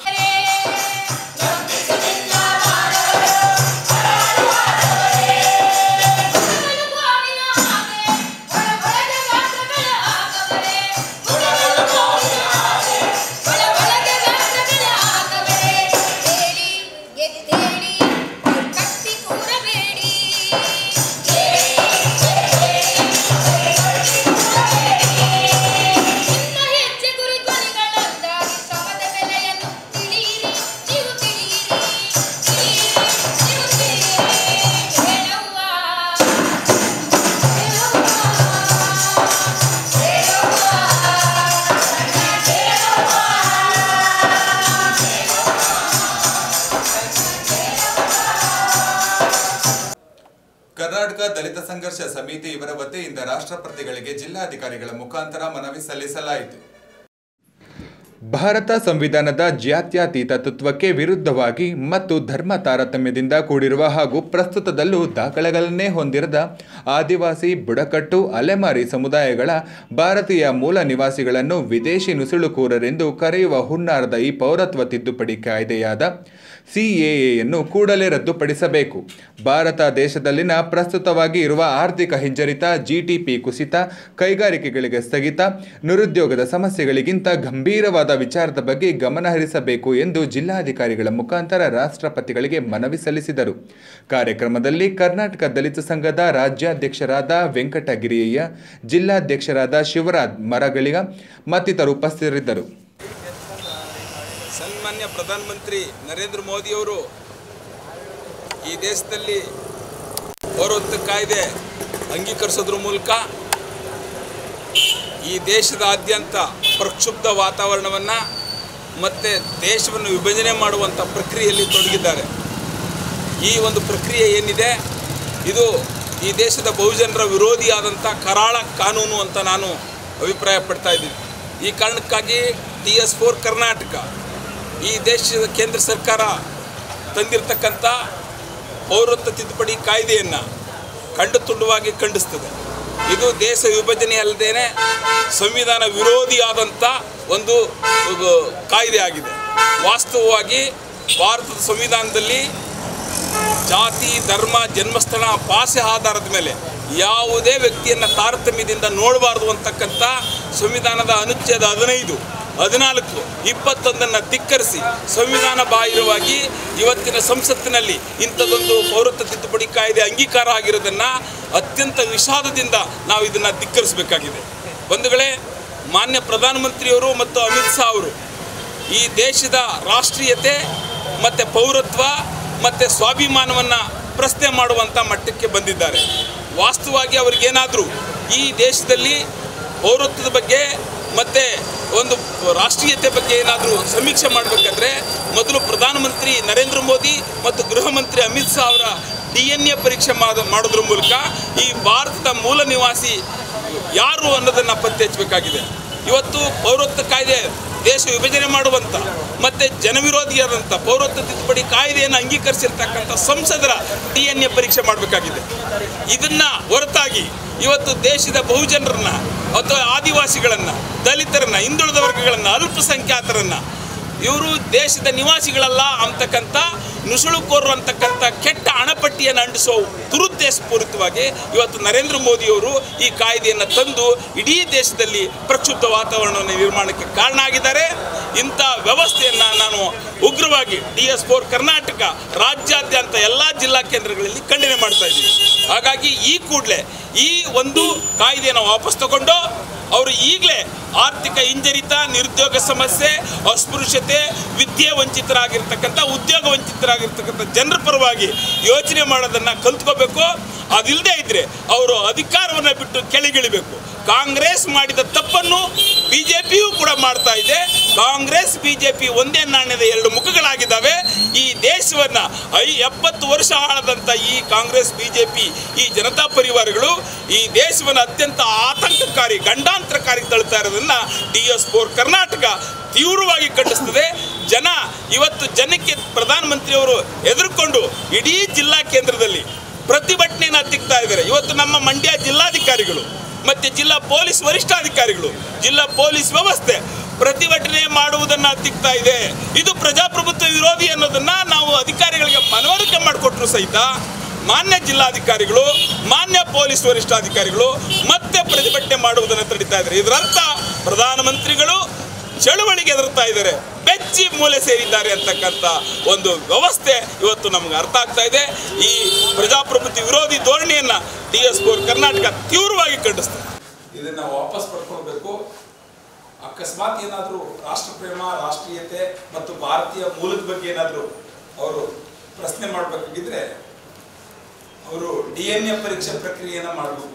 ಕರ್ನಾಟಕ ದಲಿತ ಸಂಘರ್ಷ ಸಮಿತಿ ಇವರ ವತಿಯಿಂದ ರಾಷ್ಟ್ರಪತಿಗಳಿಗೆ ಜಿಲ್ಲಾಧಿಕಾರಿಗಳ ಮುಖಾಂತರ ಮನವಿ ಸಲ್ಲಿಸಲಾಯಿತು ಭಾರತ ಸಂವಿಧಾನದ ಜಾತ್ಯತೀತ ತತ್ವಕ್ಕೆ ವಿರುದ್ಧವಾಗಿ ಮತ್ತು ಧರ್ಮ ತಾರತಮ್ಯದಿಂದ ಕೂಡಿರುವ ಹಾಗೂ ಪ್ರಸ್ತುತದಲ್ಲೂ ದಾಖಲೆಗಳನ್ನೇ ಹೊಂದಿರದ ಆದಿವಾಸಿ ಬುಡಕಟ್ಟು ಅಲೆಮಾರಿ ಸಮುದಾಯಗಳ ಭಾರತೀಯ ಮೂಲ ನಿವಾಸಿಗಳನ್ನು ವಿದೇಶಿ ನುಸುಳುಕೋರರೆಂದು ಕರೆಯುವ ಹುನ್ನಾರದ ಈ ಪೌರತ್ವ ತಿದ್ದುಪಡಿ ಕಾಯ್ದೆಯಾದ ಸಿಎಎಯನ್ನು ಕೂಡಲೇ ರದ್ದುಪಡಿಸಬೇಕು ಭಾರತ ದೇಶದಲ್ಲಿನ ಪ್ರಸ್ತುತವಾಗಿ ಇರುವ ಆರ್ಥಿಕ ಹಿಂಜರಿತ ಜಿಟಿಪಿ ಕುಸಿತ ಕೈಗಾರಿಕೆಗಳಿಗೆ ಸ್ಥಗಿತ ನಿರುದ್ಯೋಗದ ಸಮಸ್ಯೆಗಳಿಗಿಂತ ಗಂಭೀರವಾದ ವಿಚಾರದ ಬಗ್ಗೆ ಗಮನ ಹರಿಸಬೇಕು ಎಂದು ಜಿಲ್ಲಾಧಿಕಾರಿಗಳ ಮುಖಾಂತರ ರಾಷ್ಟ್ರಪತಿಗಳಿಗೆ ಮನವಿ ಸಲ್ಲಿಸಿದರು ಕಾರ್ಯಕ್ರಮದಲ್ಲಿ ಕರ್ನಾಟಕ ದಲಿತ ಸಂಘದ ರಾಜ್ಯಾಧ್ಯಕ್ಷರಾದ ವೆಂಕಟಗಿರಿಯಯ್ಯ ಜಿಲ್ಲಾಧ್ಯಕ್ಷರಾದ ಶಿವರಾಜ್ ಮರಗಳಿಗ ಮತ್ತಿತರರು ಉಪಸ್ಥಿತರಿದ್ದರು ಸನ್ಮಾನ್ಯ ಪ್ರಧಾನಮಂತ್ರಿ ನರೇಂದ್ರ ಮೋದಿಯವರು ಈ ದೇಶದಲ್ಲಿ ಪೌರತ್ವ ಕಾಯ್ದೆ ಅಂಗೀಕರಿಸೋದ್ರ ಮೂಲಕ ಈ ದೇಶದಾದ್ಯಂತ ಪ್ರಕ್ಷುಬ್ಧ ವಾತಾವರಣವನ್ನು ಮತ್ತು ದೇಶವನ್ನು ವಿಭಜನೆ ಮಾಡುವಂಥ ಪ್ರಕ್ರಿಯೆಯಲ್ಲಿ ತೊಡಗಿದ್ದಾರೆ ಈ ಒಂದು ಪ್ರಕ್ರಿಯೆ ಏನಿದೆ ಇದು ಈ ದೇಶದ ಬಹುಜನರ ವಿರೋಧಿಯಾದಂಥ ಕರಾಳ ಕಾನೂನು ಅಂತ ನಾನು ಅಭಿಪ್ರಾಯ ಪಡ್ತಾ ಇದ್ದೀನಿ ಈ ಕಾರಣಕ್ಕಾಗಿ ಟಿ ಎಸ್ ಫೋರ್ ಕರ್ನಾಟಕ ಈ ದೇಶದ ಕೇಂದ್ರ ಸರ್ಕಾರ ತಂದಿರತಕ್ಕಂಥ ಪೌರತ್ವ ತಿದ್ದುಪಡಿ ಕಾಯ್ದೆಯನ್ನು ಖಂಡ ತುಂಡವಾಗಿ ಖಂಡಿಸ್ತದೆ ಇದು ದೇಶ ವಿಭಜನೆ ಅಲ್ಲದೇನೆ ಸಂವಿಧಾನ ವಿರೋಧಿಯಾದಂಥ ಒಂದು ಒಂದು ಕಾಯ್ದೆ ಆಗಿದೆ ವಾಸ್ತವವಾಗಿ ಭಾರತದ ಸಂವಿಧಾನದಲ್ಲಿ ಜಾತಿ ಧರ್ಮ ಜನ್ಮಸ್ಥಳ ಭಾಷೆ ಆಧಾರದ ಮೇಲೆ ಯಾವುದೇ ವ್ಯಕ್ತಿಯನ್ನು ತಾರತಮ್ಯದಿಂದ ನೋಡಬಾರ್ದು ಅಂತಕ್ಕಂಥ ಸಂವಿಧಾನದ ಅನುಚ್ಛೇದ ಹದಿನೈದು ಹದಿನಾಲ್ಕು ಇಪ್ಪತ್ತೊಂದನ್ನು ಧಿಕ್ಕರಿಸಿ ಸಂವಿಧಾನ ಬಾಹಿರವಾಗಿ ಇವತ್ತಿನ ಸಂಸತ್ತಿನಲ್ಲಿ ಇಂಥದ್ದೊಂದು ಪೌರತ್ವ ತಿದ್ದುಪಡಿ ಕಾಯ್ದೆ ಅಂಗೀಕಾರ ಆಗಿರೋದನ್ನು ಅತ್ಯಂತ ವಿಷಾದದಿಂದ ನಾವು ಇದನ್ನು ಧಿಕ್ಕರಿಸಬೇಕಾಗಿದೆ ಬಂಧುಗಳೇ ಮಾನ್ಯ ಪ್ರಧಾನಮಂತ್ರಿಯವರು ಮತ್ತು ಅಮಿತ್ ಶಾ ಅವರು ಈ ದೇಶದ ರಾಷ್ಟ್ರೀಯತೆ ಮತ್ತು ಪೌರತ್ವ ಮತ್ತು ಸ್ವಾಭಿಮಾನವನ್ನು ಪ್ರಶ್ನೆ ಮಾಡುವಂಥ ಮಟ್ಟಕ್ಕೆ ಬಂದಿದ್ದಾರೆ ವಾಸ್ತವವಾಗಿ ಅವ್ರಿಗೇನಾದರೂ ಈ ದೇಶದಲ್ಲಿ ಪೌರತ್ವದ ಬಗ್ಗೆ ಮತ್ತು ಒಂದು ರಾಷ್ಟ್ರೀಯತೆ ಬಗ್ಗೆ ಏನಾದರೂ ಸಮೀಕ್ಷೆ ಮಾಡಬೇಕಾದ್ರೆ ಮೊದಲು ಪ್ರಧಾನಮಂತ್ರಿ ನರೇಂದ್ರ ಮೋದಿ ಮತ್ತು ಗೃಹ ಮಂತ್ರಿ ಅಮಿತ್ ಶಾ ಅವರ ಡಿ ಎನ್ ಎ ಪರೀಕ್ಷೆ ಮಾಡ ಮಾಡೋದ್ರ ಮೂಲಕ ಈ ಭಾರತದ ಮೂಲ ನಿವಾಸಿ ಯಾರು ಅನ್ನೋದನ್ನು ಪತ್ತೆ ಹಚ್ಚಬೇಕಾಗಿದೆ ಇವತ್ತು ಪೌರತ್ವ ಕಾಯ್ದೆ ದೇಶ ವಿಭಜನೆ ಮಾಡುವಂಥ ಮತ್ತು ಜನವಿರೋಧಿಯಾದಂಥ ಪೌರತ್ವ ತಿದ್ದುಪಡಿ ಕಾಯ್ದೆಯನ್ನು ಅಂಗೀಕರಿಸಿರ್ತಕ್ಕಂಥ ಸಂಸದರ ಡಿ ಎನ್ ಎ ಪರೀಕ್ಷೆ ಮಾಡಬೇಕಾಗಿದೆ ಇದನ್ನು ಹೊರತಾಗಿ ಇವತ್ತು ದೇಶದ ಬಹುಜನರನ್ನ ಅಥವಾ ಆದಿವಾಸಿಗಳನ್ನು ದಲಿತರನ್ನ ಹಿಂದುಳಿದ ವರ್ಗಗಳನ್ನು ಅಲ್ಪಸಂಖ್ಯಾತರನ್ನು ಇವರು ದೇಶದ ನಿವಾಸಿಗಳಲ್ಲ ಅಂತಕ್ಕಂಥ ನುಸುಳುಕೋರರು ಅಂತಕ್ಕಂಥ ಕೆಟ್ಟ ಹಣಪಟ್ಟಿಯನ್ನು ಅಂಟಿಸೋ ದುರುದ್ದೇಶಪೂರಿತವಾಗಿ ಇವತ್ತು ನರೇಂದ್ರ ಮೋದಿಯವರು ಈ ಕಾಯ್ದೆಯನ್ನು ತಂದು ಇಡೀ ದೇಶದಲ್ಲಿ ಪ್ರಕ್ಷುಬ್ಧ ವಾತಾವರಣವನ್ನು ನಿರ್ಮಾಣಕ್ಕೆ ಕಾರಣ ಆಗಿದ್ದಾರೆ ಇಂಥ ವ್ಯವಸ್ಥೆಯನ್ನು ನಾನು ಉಗ್ರವಾಗಿ ಡಿ ಎಸ್ ಫೋರ್ ಕರ್ನಾಟಕ ರಾಜ್ಯಾದ್ಯಂತ ಎಲ್ಲ ಜಿಲ್ಲಾ ಕೇಂದ್ರಗಳಲ್ಲಿ ಖಂಡನೆ ಮಾಡ್ತಾ ಇದ್ದೀವಿ ಹಾಗಾಗಿ ಈ ಕೂಡಲೇ ಈ ಒಂದು ಕಾಯ್ದೆಯನ್ನು ವಾಪಸ್ ತಗೊಂಡು ಅವರು ಈಗಲೇ ಆರ್ಥಿಕ ಹಿಂಜರಿತ ನಿರುದ್ಯೋಗ ಸಮಸ್ಯೆ ಅಸ್ಪೃಶ್ಯತೆ ವಿದ್ಯೆ ವಂಚಿತರಾಗಿರ್ತಕ್ಕಂಥ ಉದ್ಯೋಗ ವಂಚಿತರಾಗಿರ್ತಕ್ಕಂಥ ಜನರ ಪರವಾಗಿ ಯೋಚನೆ ಮಾಡೋದನ್ನು ಕಲ್ತ್ಕೋಬೇಕು ಅದಿಲ್ಲದೆ ಇದ್ದರೆ ಅವರು ಅಧಿಕಾರವನ್ನು ಬಿಟ್ಟು ಕೆಳಗಿಳಿಬೇಕು ಕಾಂಗ್ರೆಸ್ ಮಾಡಿದ ತಪ್ಪನ್ನು ಬಿ ಜೆ ಪಿಯೂ ಕೂಡ ಮಾಡ್ತಾ ಇದೆ ಕಾಂಗ್ರೆಸ್ ಬಿ ಜೆ ಪಿ ಒಂದೇ ನಾಣ್ಯದ ಎರಡು ಮುಖಗಳಾಗಿದ್ದಾವೆ ಈ ದೇಶವನ್ನು ಐ ಎಪ್ಪತ್ತು ವರ್ಷ ಆಳದಂಥ ಈ ಕಾಂಗ್ರೆಸ್ ಬಿ ಜೆ ಪಿ ಈ ಜನತಾ ಪರಿವಾರಗಳು ಈ ದೇಶವನ್ನು ಅತ್ಯಂತ ಆತಂಕಕಾರಿ ಗಂಡಾಂತರಕಾರಿ ತಳ್ತಾ ಇರೋದನ್ನು ಡಿ ಎಸ್ ಫೋರ್ ಕರ್ನಾಟಕ ತೀವ್ರವಾಗಿ ಖಂಡಿಸ್ತದೆ ಜನ ಇವತ್ತು ಜನಕ್ಕೆ ಪ್ರಧಾನಮಂತ್ರಿಯವರು ಎದುರುಕೊಂಡು ಇಡೀ ಜಿಲ್ಲಾ ಕೇಂದ್ರದಲ್ಲಿ ಪ್ರತಿಭಟನೆಯನ್ನು ಹತ್ತಿಕ್ತಾ ಇದ್ದಾರೆ ಇವತ್ತು ನಮ್ಮ ಮಂಡ್ಯ ಜಿಲ್ಲಾಧಿಕಾರಿಗಳು ಮತ್ತು ಜಿಲ್ಲಾ ಪೊಲೀಸ್ ವರಿಷ್ಠಾಧಿಕಾರಿಗಳು ಜಿಲ್ಲಾ ಪೊಲೀಸ್ ವ್ಯವಸ್ಥೆ ಪ್ರತಿಭಟನೆ ಮಾಡುವುದನ್ನು ಹತ್ತಿಕ್ತಾ ಇದೆ ಇದು ಪ್ರಜಾಪ್ರಭುತ್ವ ವಿರೋಧಿ ಅನ್ನೋದನ್ನ ನಾವು ಅಧಿಕಾರಿಗಳಿಗೆ ಮನವರಿಕೆ ಮಾಡಿಕೊಟ್ರು ಸಹಿತ ಮಾನ್ಯ ಜಿಲ್ಲಾಧಿಕಾರಿಗಳು ಮಾನ್ಯ ಪೊಲೀಸ್ ವರಿಷ್ಠಾಧಿಕಾರಿಗಳು ಮತ್ತೆ ಪ್ರತಿಭಟನೆ ಮಾಡುವುದನ್ನು ತಡೀತಾ ಇದ್ದಾರೆ ಇದರರ್ಥ ಪ್ರಧಾನಮಂತ್ರಿಗಳು ಚಳುವಳಿಗೆ ಎದುರ್ತಾ ಇದ್ದಾರೆ ಬೆಚ್ಚಿ ಮೂಲೆ ಸೇರಿದ್ದಾರೆ ಅಂತಕ್ಕಂಥ ಒಂದು ವ್ಯವಸ್ಥೆ ಇವತ್ತು ನಮ್ಗೆ ಅರ್ಥ ಆಗ್ತಾ ಇದೆ ಈ ಪ್ರಜಾಪ್ರಭುತ್ವ ವಿರೋಧಿ ಧೋರಣೆಯನ್ನ ಡಿ ಎಸ್ ಫೋರ್ ಕರ್ನಾಟಕ ತೀವ್ರವಾಗಿ ಖಂಡಿಸ್ತದೆ ಇದನ್ನ ವಾಪಸ್ ಪಡ್ಕೊಳ್ಬೇಕು ಅಕಸ್ಮಾತ್ ಏನಾದರೂ ರಾಷ್ಟ್ರಪ್ರೇಮ ರಾಷ್ಟ್ರೀಯತೆ ಮತ್ತು ಭಾರತೀಯ ಮೂಲದ ಬಗ್ಗೆ ಏನಾದರೂ ಅವರು ಪ್ರಶ್ನೆ ಮಾಡಬೇಕಾಗಿದ್ರೆ ಅವರು ಡಿ ಎನ್ ಎ ಪರೀಕ್ಷೆ ಪ್ರಕ್ರಿಯೆಯನ್ನು ಮಾಡಬೇಕು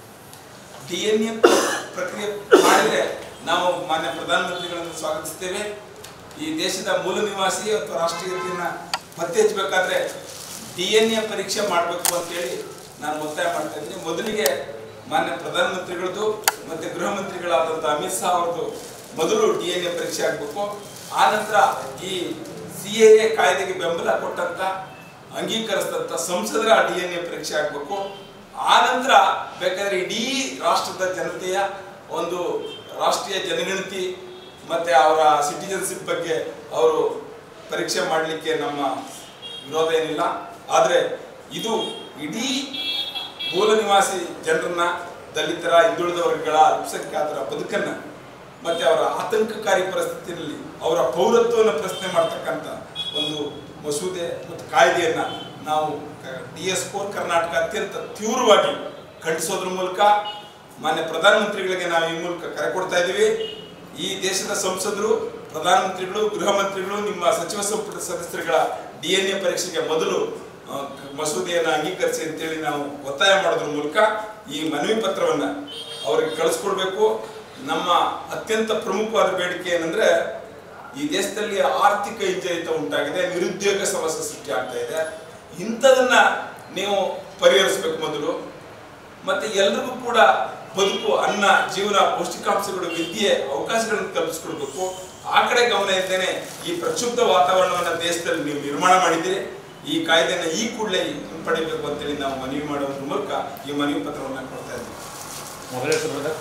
ಡಿ ಎನ್ ಎ ಪ್ರಕ್ರಿಯೆ ಮಾಡಿದರೆ ನಾವು ಮಾನ್ಯ ಪ್ರಧಾನಮಂತ್ರಿಗಳನ್ನು ಸ್ವಾಗತಿಸ್ತೇವೆ ಈ ದೇಶದ ಮೂಲ ನಿವಾಸಿ ಅಥವಾ ರಾಷ್ಟ್ರೀಯತೆಯನ್ನು ಪತ್ತೆ ಹಚ್ಚಬೇಕಾದ್ರೆ ಡಿ ಎನ್ ಎ ಪರೀಕ್ಷೆ ಮಾಡಬೇಕು ಅಂತೇಳಿ ನಾನು ಒತ್ತಾಯ ಮಾಡ್ತಾ ಇದ್ದೀನಿ ಮೊದಲಿಗೆ ಮಾನ್ಯ ಪ್ರಧಾನಮಂತ್ರಿಗಳದ್ದು ಮತ್ತು ಗೃಹ ಮಂತ್ರಿಗಳಾದಂಥ ಅಮಿತ್ ಶಾ ಅವ್ರದ್ದು ಮೊದಲು ಡಿ ಎನ್ ಎ ಪರೀಕ್ಷೆ ಆಗಬೇಕು ಆನಂತರ ಈ ಸಿ ಎ ಎ ಕಾಯ್ದೆಗೆ ಬೆಂಬಲ ಕೊಟ್ಟಂತ ಅಂಗೀಕರಿಸಿದಂಥ ಸಂಸದರ ಡಿ ಎನ್ ಎ ಪರೀಕ್ಷೆ ಆಗಬೇಕು ಆನಂತರ ಬೇಕಾದ್ರೆ ಇಡೀ ರಾಷ್ಟ್ರದ ಜನತೆಯ ಒಂದು ರಾಷ್ಟ್ರೀಯ ಜನಗಣತಿ ಮತ್ತೆ ಅವರ ಸಿಟಿಜನ್ಶಿಪ್ ಬಗ್ಗೆ ಅವರು ಪರೀಕ್ಷೆ ಮಾಡಲಿಕ್ಕೆ ನಮ್ಮ ವಿರೋಧ ಏನಿಲ್ಲ ಆದರೆ ಇದು ಇಡೀ ಮೂಲ ನಿವಾಸಿ ಜನರನ್ನ ದಲಿತರ ಹಿಂದುಳಿದ ವರ್ಗಗಳ ಅಲ್ಪಸಂಖ್ಯಾತರ ಬದುಕನ್ನ ಮತ್ತೆ ಅವರ ಆತಂಕಕಾರಿ ಪರಿಸ್ಥಿತಿಯಲ್ಲಿ ಅವರ ಪೌರತ್ವವನ್ನು ಪ್ರಶ್ನೆ ಮಾಡ್ತಕ್ಕಂಥ ಒಂದು ಮಸೂದೆ ಮತ್ತು ಕಾಯ್ದೆಯನ್ನ ನಾವು ಡಿ ಎಸ್ ಫೋರ್ ಕರ್ನಾಟಕ ಅತ್ಯಂತ ತೀವ್ರವಾಗಿ ಖಂಡಿಸೋದ್ರ ಮೂಲಕ ಮಾನ್ಯ ಪ್ರಧಾನಮಂತ್ರಿಗಳಿಗೆ ನಾವು ಈ ಮೂಲಕ ಕರೆ ಕೊಡ್ತಾ ಇದ್ದೀವಿ ಈ ದೇಶದ ಸಂಸದರು ಪ್ರಧಾನಮಂತ್ರಿಗಳು ಗೃಹ ಮಂತ್ರಿಗಳು ನಿಮ್ಮ ಸಚಿವ ಸಂಪುಟ ಸದಸ್ಯರುಗಳ ಡಿ ಎನ್ ಎ ಪರೀಕ್ಷೆಗೆ ಮೊದಲು ಆ, ಮಸೂದೆಯನ್ನು ಅಂಗೀಕರಿಸಿ ಅಂತೇಳಿ ನಾವು ಒತ್ತಾಯ ಮಾಡೋದ್ರ ಮೂಲಕ ಈ ಮನವಿ ಪತ್ರವನ್ನ ಅವರಿಗೆ ಕಳಿಸ್ಕೊಡ್ಬೇಕು ನಮ್ಮ ಅತ್ಯಂತ ಪ್ರಮುಖವಾದ ಬೇಡಿಕೆ ಏನಂದ್ರೆ ಈ ದೇಶದಲ್ಲಿ ಆರ್ಥಿಕ ಹಿಂಜರಿತ ಉಂಟಾಗಿದೆ ನಿರುದ್ಯೋಗ ಸಮಸ್ಯೆ ಸೃಷ್ಟಿ ಆಗ್ತಾ ಇದೆ ಇಂಥದನ್ನ ನೀವು ಪರಿಹರಿಸಬೇಕು ಮೊದಲು ಮತ್ತೆ ಎಲ್ರಿಗೂ ಕೂಡ ಬದುಕು ಅನ್ನ ಜೀವನ ಪೌಷ್ಟಿಕಾಂಶಗಳು ವಿದ್ಯೆ ಅವಕಾಶಗಳನ್ನು ಕಲ್ಪಿಸ್ಕೊಡ್ಬೇಕು ಆ ಕಡೆ ಗಮನ ಇದ್ದೇನೆ ಈ ಪ್ರಕ್ಷುಬ್ಧ ವಾತಾವರಣವನ್ನ ದೇಶದಲ್ಲಿ ನೀವು ನಿರ್ಮಾಣ ಮಾಡಿದ್ದೀರಿ ಈ ಕಾಯ್ದೆನ ಈ ಕೂಡಲೇ ಹಿಂಪಡಿಬೇಕು ಅಂತೇಳಿ ನಾವು ಮನವಿ ಮಾಡೋದ್ರ ಮೂಲಕ ಈ ಮನವಿ ಪತ್ರವನ್ನು ಕೊಡ್ತಾ ಇದ್ದೀವಿ ಮೊದಲ ಹೆಸರು brother?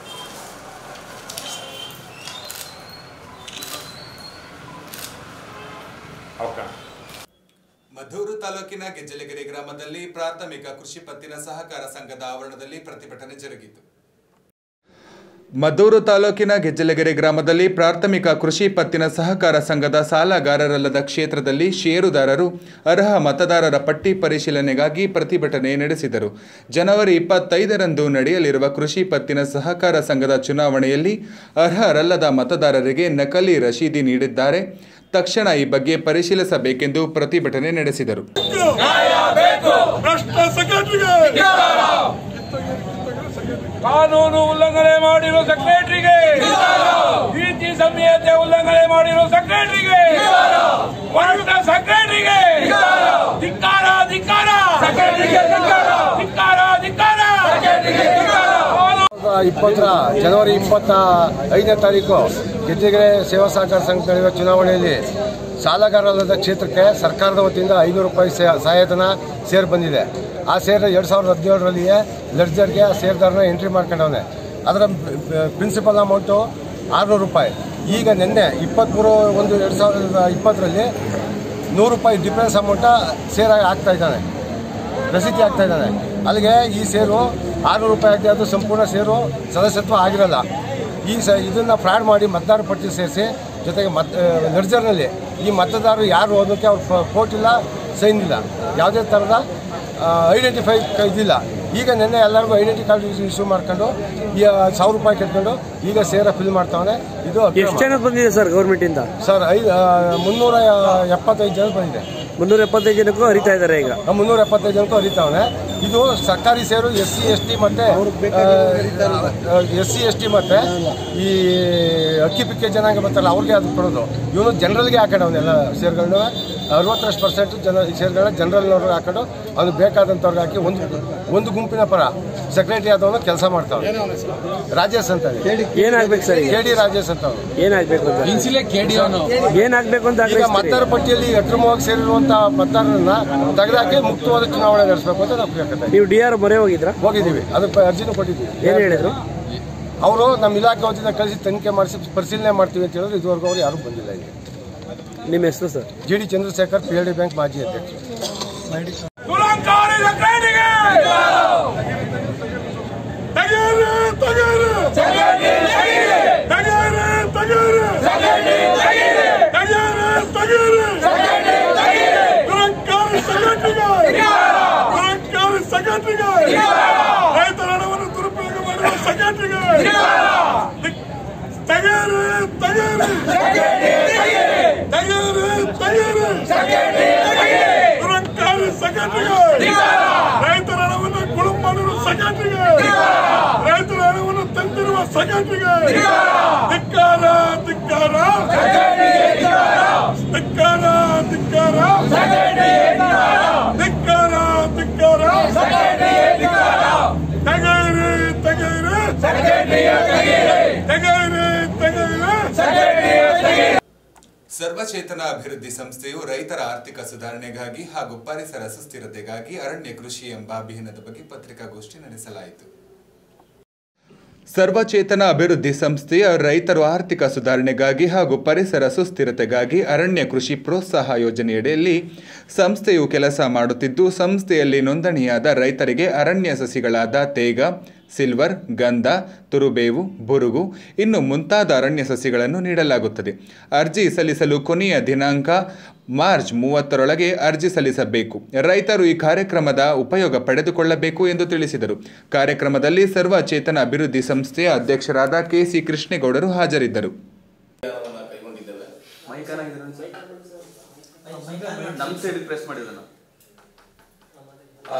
ಓಕೆ ಮಧೂರು ತಾಲೂಕಿನ ಗೆಜ್ಜಲಗೆರೆ ಗ್ರಾಮದಲ್ಲಿ ಪ್ರಾಥಮಿಕ ಕೃಷಿ ಪತ್ತಿನ ಸಹಕಾರ ಸಂಘದ ಆವರಣದಲ್ಲಿ ಪ್ರತಿಭಟನೆ ಜರುಗಿತು ಮದ್ದೂರು ತಾಲೂಕಿನ ಗೆಜ್ಜಲಗೆರೆ ಗ್ರಾಮದಲ್ಲಿ ಪ್ರಾಥಮಿಕ ಕೃಷಿ ಪತ್ತಿನ ಸಹಕಾರ ಸಂಘದ ಸಾಲಗಾರರಲ್ಲದ ಕ್ಷೇತ್ರದಲ್ಲಿ ಷೇರುದಾರರು ಅರ್ಹ ಮತದಾರರ ಪಟ್ಟಿ ಪರಿಶೀಲನೆಗಾಗಿ ಪ್ರತಿಭಟನೆ ನಡೆಸಿದರು ಜನವರಿ ಇಪ್ಪತ್ತೈದರಂದು ನಡೆಯಲಿರುವ ಕೃಷಿ ಪತ್ತಿನ ಸಹಕಾರ ಸಂಘದ ಚುನಾವಣೆಯಲ್ಲಿ ಅರ್ಹರಲ್ಲದ ಮತದಾರರಿಗೆ ನಕಲಿ ರಶೀದಿ ನೀಡಿದ್ದಾರೆ ತಕ್ಷಣ ಈ ಬಗ್ಗೆ ಪರಿಶೀಲಿಸಬೇಕೆಂದು ಪ್ರತಿಭಟನೆ ನಡೆಸಿದರು ಭ್ರಷ್ಟ ಸೆಕ್ರೆಟರಿಗೆ ಕಾನೂನು ಉಲ್ಲಂಘನೆ ಮಾಡಿರೋ ಸೆಕ್ರೆಟರಿಗೆ ನೀತಿ ಸಂಹಿತೆ ಉಲ್ಲಂಘನೆ ಮಾಡಿರೋ ಸೆಕ್ರೆಟರಿಗೆ ಭ್ರಷ್ಟ ಸೆಕ್ರೆಟರಿಗೆ ಧಿಕ್ಕಾರ ಧಿಕ್ಕಾರ ಧಿಕ್ಕಾರ ಧಿಕ್ಕಾರ ಇಪ್ಪತ್ತರ ಜನವರಿ ಇಪ್ಪತ್ತ ಐದನೇ ತಾರೀಕು ಗೆದ್ದಿಗೆರೆ ಸೇವಾ ಸಹಕಾರ ಸಂಘ ನಡೆಯುವ ಚುನಾವಣೆಯಲ್ಲಿ ಸಾಲಗಾರರಾದ ಕ್ಷೇತ್ರಕ್ಕೆ ಸರ್ಕಾರದ ವತಿಯಿಂದ ಐನೂರು ರೂಪಾಯಿ ಸೇ- ಸಹಾಯಧನ ಸೇರ್ ಬಂದಿದೆ ಆ ಸೇರ್ ಎರಡು ಸಾವಿರದ ಹದಿನೇಳರಲ್ಲಿಯೇ ಲೆಡ್ಜರ್ಗೆ ಆ ಸೇರ್ದಾರನ ಎಂಟ್ರಿ ಮಾಡ್ಕೊಂಡವನೆ ಅದರ ಪ್ರಿನ್ಸಿಪಲ್ ಅಮೌಂಟು ಆರುನೂರು ರೂಪಾಯಿ ಈಗ ನಿನ್ನೆ ಇಪ್ಪತ್ತ್ಮೂರು ಒಂದು ಎರಡು ಸಾವಿರದ ಇಪ್ಪತ್ತರಲ್ಲಿ ನೂರು ರೂಪಾಯಿ ಡಿಫ್ರೆನ್ಸ್ ಅಮೌಂಟ ಸೇರಾಗಿ ಹಾಕ್ತಾ ಇದ್ದಾನೆ ರಸೀತಿ ಆಗ್ತಾ ಇದ್ದಾನೆ ಅಲ್ಲಿಗೆ ಈ ಸೇರು ಆರುನೂರು ರೂಪಾಯಿ ಆಗಿದೆ ಅದು ಸಂಪೂರ್ಣ ಸೇರು ಸದಸ್ಯತ್ವ ಆಗಿರಲ್ಲ ಈ ಸ ಇದನ್ನು ಫ್ರಾಡ್ ಮಾಡಿ ಮತದಾರ ಪಟ್ಟಿ ಸೇರಿಸಿ ಜೊತೆಗೆ ಮತ್ ಲೆಡ್ಜರ್ನಲ್ಲಿ ಈ ಮತದಾರರು ಯಾರು ಅನ್ನೋಕ್ಕೆ ಅವ್ರ ಫೋಟ್ ಇಲ್ಲ ಸೈನ್ ಇಲ್ಲ ಯಾವುದೇ ಥರದ ಐಡೆಂಟಿಫೈ ಇದಿಲ್ಲ ಈಗ ನಿನ್ನೆ ಎಲ್ಲರಿಗೂ ಐಡೆಂಟಿ ಕಾರ್ಡ್ ಇಶ್ಯೂ ಮಾಡ್ಕೊಂಡು ಈ ಸಾವಿರ ರೂಪಾಯಿ ಕಟ್ಕೊಂಡು ಈಗ ಸೇರ ಫಿಲ್ ಮಾಡ್ತಾವನೆ ಇದು ಅಕ್ರಮ. ಎಷ್ಟು ಜನ ಬಂದಿದೆ ಸರ್ ಗೌರ್ಮೆಂಟಿಂದ ಸರ್ ಐದು ಮುನ್ನೂರ ಎಪ್ಪತ್ತೈದು ಜನ ಬಂದಿದೆ ಮುನ್ನೂರ ಎಪ್ಪತ್ತೈದು ಜನಕ್ಕೂ ಹರಿತಾ ಇದ್ದಾರೆ ಈಗ ಮುನ್ನೂರ ಎಪ್ಪತ್ತೈದು ಜನಕ್ಕೂ ಹರಿತಾವನೆ ಇದು ಸರ್ಕಾರಿ ಸೇರು ಎಸ್ ಸಿ ಎಸ್ ಟಿ ಮತ್ತೆ ಎಸ್ ಸಿ ಎಸ್ ಟಿ ಮತ್ತೆ ಈ ಅಕ್ಕಿ ಪಿಕ್ಕಿ ಜನಾಂಗ ಬರ್ತಾರಲ್ಲ ಅವ್ರಿಗೆ ಅದು ಕೊಡೋದು ಇವನು ಜನರಲ್ಗೆ ಹಾಕೊಂಡವನೆ ಎಲ್ಲ ಸೇರ್ಗಳನ್ನ ಅರವತ್ತರಷ್ಟು ಪರ್ಸೆಂಟ್ ಜನ ಈ ಸೇರ್ಗಳನ್ನ ಜನರಲ್ನವ್ರಿಗೆ ಹಾಕೊಂಡು ಅವ್ನು ಬೇಕಾದಂಥವ್ರಿಗೆ ಹಾಕಿ ಒಂದು ಒಂದು ಗುಂಪಿನ ಪರ ಸೆಕ್ರೆಟರಿ ಆದವನು ಕೆಲಸ ಮಾಡ್ತಾವೆ ರಾಜೇಶ್ ಅಂತ ಏನಾಗ್ಬೇಕು ಸರ್ ಈಗ? ಕೆ ಡಿ ರಾಜೇಶ್ ಅಂತ ಅವ್ನು. ಏನಾಗ್ಬೇಕು ಅಂತ ಏನಾಗ್ಬೇಕು ಅಂತ ಈಗ ಆಗ್ರಹಿಸ್ತೀರಿ? ಮತದಾರ ಪಟ್ಟಿಯಲ್ಲಿ ಅಕ್ರಮವಾಗಿ ಸೇರಿರುವಂತಹ ಮತದಾರರನ್ನ ತೆಗೆದಾಕಿ ಮುಕ್ತವಾದ ಚುನಾವಣೆ ನಡೆಸಬೇಕು ಅಂತ ನಾವು ಕೇಳ್ಕೊತಾ ಇದ್ದೀವಿ. ನೀವು ಡಿ ಆರ್ ಮೊರೆ ಹೋಗಿದ್ರಾ ಹೋಗಿದ್ದೀವಿ ಅದಕ್ಕೆ ಅರ್ಜಿನೂ ಕೊಟ್ಟಿದ್ದೀವಿ ಏನ್ ಹೇಳಿದ್ರು ಅವರು ನಮ್ಮ ಇಲಾಖೆ ವತಿಯಿಂದ ಕಳಿಸಿ ತನಿಖೆ ಮಾಡಿಸಿ ಪರಿಶೀಲನೆ ಮಾಡ್ತೀವಿ ಅಂತ ಹೇಳಿದ್ರು ಇದುವರೆಗೂ ಅವ್ರು ಯಾರು ಬಂದಿಲ್ಲ ಇಲ್ಲಿ ನಿಮ್ಮ ಹೆಸರು sir G D Chandrashekhar P L D bank ಮಾಜಿ ಅಧ್ಯಕ್ಷ ದುರಂಕಾರಿ ಸೆಕ್ರೆಟರಿಗೆ ತೆಗೆಯಿರಿ ತೆಗೆಯಿರಿ ತೆಗೆಯಿರಿ ತೆಗೆಯಿರಿ ತೆಗೆಯಿರಿ ತೆಗೆಯಿರಿ ದುರಂಕಾರಿ ಸೆಕ್ರೆಟರಿಗೆ ದುರಂಕಾರಿ ಸೆಕ್ರೆಟರಿಗೆ ರೈತರ ಹಣವನ್ನು ದುರುಪಯೋಗ ಮಾಡುವ ಸೆಕ್ರೆಟರಿಗೆ ತೆಗೆಯಿರಿ ತೆಗೆಯಿರಿ ತೆಗೆಯಿರಿ ತೆಗೆಯಿರಿ ದುರಂಕಾರಿ ಸೆಕ್ರೆಟರಿಗೆ ರೈತರ ಹಣವನ್ನು ಗುಳುಂ ಮಾಡಿರುವ ಸೆಕ್ರೆಟರಿಗೆ ರೈತರ ಹಣವನ್ನು ತಂದಿರುವ ಸೆಕ್ರೆಟರಿಗೆ ಧಿಕ್ಕಾರ ಧಿಕ್ಕಾರ ಧಿಕ್ಕಾರ ಧಿಕ್ಕಾರ ಧಿಕ್ಕಾರ ಧಿಕ್ಕಾರ ತೆಗೆಯಿರಿ ತೆಗೆಯಿರಿ ತೆಗೆಯಿರಿ ತೆಗೆಯಿರಿ ಸರ್ವಚೇತನ ಅಭಿವೃದ್ಧಿ ಸಂಸ್ಥೆಯು ರೈತರ ಆರ್ಥಿಕ ಸುಧಾರಣೆಗಾಗಿ ಹಾಗೂ ಪರಿಸರ ಸುಸ್ಥಿರತೆಗಾಗಿ ಅರಣ್ಯ ಕೃಷಿ ಎಂಬ ಅಭಿಯಾನದ ಬಗ್ಗೆ ಪತ್ರಿಕಾಗೋಷ್ಠಿ ನಡೆಸಲಾಯಿತು ಸರ್ವಚೇತನ ಅಭಿವೃದ್ಧಿ ಸಂಸ್ಥೆಯ ರೈತರು ಆರ್ಥಿಕ ಸುಧಾರಣೆಗಾಗಿ ಹಾಗೂ ಪರಿಸರ ಸುಸ್ಥಿರತೆಗಾಗಿ ಅರಣ್ಯ ಕೃಷಿ ಪ್ರೋತ್ಸಾಹ ಯೋಜನೆಯಡಿಯಲ್ಲಿ ಸಂಸ್ಥೆಯು ಕೆಲಸ ಮಾಡುತ್ತಿದ್ದು ಸಂಸ್ಥೆಯಲ್ಲಿ ನೋಂದಣಿಯಾದ ರೈತರಿಗೆ ಅರಣ್ಯ ಸಸಿಗಳಾದ ತೇಗ ಸಿಲ್ವರ್ ಗಂಧ ತುರುಬೇವು ಬುರುಗು ಇನ್ನು ಮುಂತಾದ ಅರಣ್ಯ ಸಸಿಗಳನ್ನು ನೀಡಲಾಗುತ್ತದೆ ಅರ್ಜಿ ಸಲ್ಲಿಸಲು ಕೊನೆಯ ದಿನಾಂಕ ಮಾರ್ಚ್ ಮೂವತ್ತರೊಳಗೆ ಅರ್ಜಿ ಸಲ್ಲಿಸಬೇಕು ರೈತರು ಈ ಕಾರ್ಯಕ್ರಮದ ಉಪಯೋಗ ಪಡೆದುಕೊಳ್ಳಬೇಕು ಎಂದು ತಿಳಿಸಿದರು ಕಾರ್ಯಕ್ರಮದಲ್ಲಿ ಸರ್ವಚೇತನ ಅಭಿವೃದ್ಧಿ ಸಂಸ್ಥೆಯ ಅಧ್ಯಕ್ಷರಾದ ಕೆಸಿ ಕೃಷ್ಣೇಗೌಡರು ಹಾಜರಿದ್ದರು ನಮ್ಮ ಸೈಡ್ ಪ್ರೆಸ್ ಮಾಡಿದ್ರು ಆ,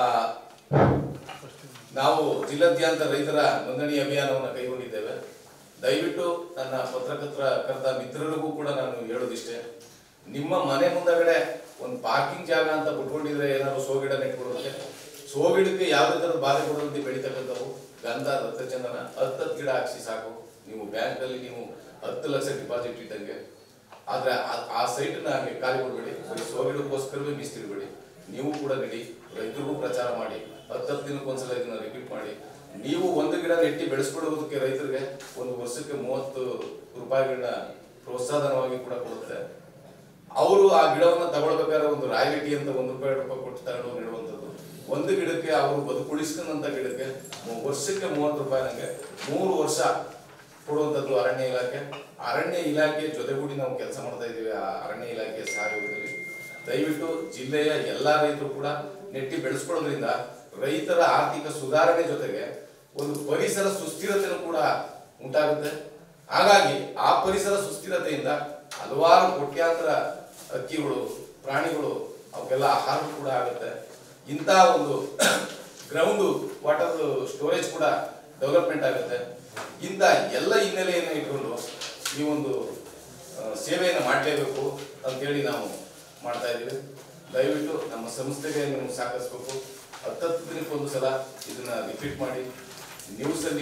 ನಾವು ಜಿಲ್ಲಾದ್ಯಂತ ರೈತರ ನೋಂದಣಿ ಅಭಿಯಾನವನ್ನು ಕೈಗೊಂಡಿದ್ದೇವೆ ದಯವಿಟ್ಟು ನನ್ನ ಪತ್ರಕರ್ತ ಮಿತ್ರರಿಗೂ ಕೂಡ ನಾನು ಹೇಳೋದಿಷ್ಟೇ ನಿಮ್ಮ ಮನೆ ಮುಂದಗಡೆ ಒಂದು ಪಾರ್ಕಿಂಗ್ ಜಾಗ ಅಂತ ಬಿಟ್ಕೊಂಡಿದ್ರೆ ಏನಾದ್ರು ಸೋಗಿಡ ನೆಟ್ಕೊಡೋದಕ್ಕೆ ಸೋಗಿಡಕ್ಕೆ ಯಾವುದೇ ಥರದ ಬಾಧೆ ಕೊಡದಂತೆ ಬೆಳೀತಕ್ಕಂಥವು ಗಂಧ ರಕ್ತಚಂದನ ಹತ್ತತ್ತು ಗಿಡ ಹಾಕ್ಸಿ ಸಾಕು ನೀವು ಬ್ಯಾಂಕಲ್ಲಿ ನೀವು ಹತ್ತು ಲಕ್ಷ ಡಿಪಾಸಿಟ್ ಇದ್ದಂಗೆ ಆದ್ರೆ ಆ- ಆ ಸೈಟ್ನ ಹಾಗೆ ಖಾಲಿ ಕೊಡಬೇಡಿ ಬರೀ ಸೋಗಿಡಕ್ಕೋಸ್ಕರವೇ ಮೀಸ್ತಿರ್ಬೇಡಿ ನೀವು ಕೂಡ ನಡಿ ರೈತರಿಗೂ ಪ್ರಚಾರ ಮಾಡಿ ಹತ್ತತ್ತು ದಿನಕ್ಕೊಂದ್ಸಲ ಇದನ್ನ ರಿಪೀಟ್ ಮಾಡಿ ನೀವು ಒಂದು ಗಿಡ ನೆಟ್ಟಿ ಬೆಳೆಸ್ಕೊಳ್ಳೋದಕ್ಕೆ ರೈತರಿಗೆ ಒಂದು ವರ್ಷಕ್ಕೆ ಮೂವತ್ತು ರೂಪಾಯಿಗಳನ್ನ ಪ್ರೋತ್ಸಾಹನವಾಗಿ ಕೂಡ ಕೊಡುತ್ತೆ ಅವರು ಆ ಗಿಡವನ್ನ ತಗೊಳ್ಬೇಕಾದ್ರೆ ಒಂದು ರಾಯಲಿಟಿ ಅಂತ ಒಂದು ರೂಪಾಯಿ ಎರಡು ರೂಪಾಯಿ ಕೊಟ್ಟು ತಗೊಂಡು ನೆಡುವಂಥದ್ದು ಒಂದು ಗಿಡಕ್ಕೆ ಅವರು ಬದುಕುಳಿಸ್ಕೊಂಡಂತ ಗಿಡಕ್ಕೆ ಮೂ- ವರ್ಷಕ್ಕೆ ಮೂವತ್ತು ರೂಪಾಯಿ ನಂಗೆ ಮೂರು ವರ್ಷ ಕೊಡುವಂಥದ್ದು ಅರಣ್ಯ ಇಲಾಖೆ ಅರಣ್ಯ ಇಲಾಖೆ ಜೊತೆಗೂಡಿ ನಾವು ಕೆಲಸ ಮಾಡ್ತಾ ಇದ್ದೀವಿ ಆ ಅರಣ್ಯ ಇಲಾಖೆಯ ಸಹಯೋಗದಲ್ಲಿ ದಯವಿಟ್ಟು ಜಿಲ್ಲೆಯ ಎಲ್ಲಾ ರೈತರು ಕೂಡ ನೆಟ್ಟಿ ಬೆಳೆಸ್ಕೊಳ್ಳೋದ್ರಿಂದ ರೈತರ ಆರ್ಥಿಕ ಸುಧಾರಣೆ ಜೊತೆಗೆ ಒಂದು ಪರಿಸರ ಸುಸ್ಥಿರತೆನೂ ಕೂಡ ಉಂಟಾಗುತ್ತೆ ಹಾಗಾಗಿ ಆ ಪರಿಸರ ಸುಸ್ಥಿರತೆಯಿಂದ ಹಲವಾರು ಕೋಟ್ಯಾಂತರ ಹಕ್ಕಿಗಳು ಪ್ರಾಣಿಗಳು ಅವಕ್ಕೆಲ್ಲ ಆಹಾರ ಕೂಡ ಆಗುತ್ತೆ ಇಂಥ ಒಂದು ಗ್ರೌಂಡ್ ವಾಟರ್ ಸ್ಟೋರೇಜ್ ಕೂಡ ಡೆವಲಪ್ಮೆಂಟ್ ಆಗುತ್ತೆ ಇಂಥ ಎಲ್ಲ ಹಿನ್ನೆಲೆಯನ್ನು ಇಟ್ಕೊಂಡು ಈ ಒಂದು ಆ, ಸೇವೆಯನ್ನು ಮಾಡಲೇಬೇಕು ಅಂತೇಳಿ ನಾವು ಮಾಡ್ತಾ ಇದ್ದೀವಿ ದಯವಿಟ್ಟು ನಮ್ಮ ಸಂಸ್ಥೆಗೆ ನೀವು ಸಹಕರಿಸಬೇಕು ಹತ್ತತ್ತು ದಿನಕ್ಕೊಂದು ಸಲ ಇದನ್ನ ರಿಪೀಟ್ ಮಾಡಿ ನ್ಯೂಸಲ್ಲಿ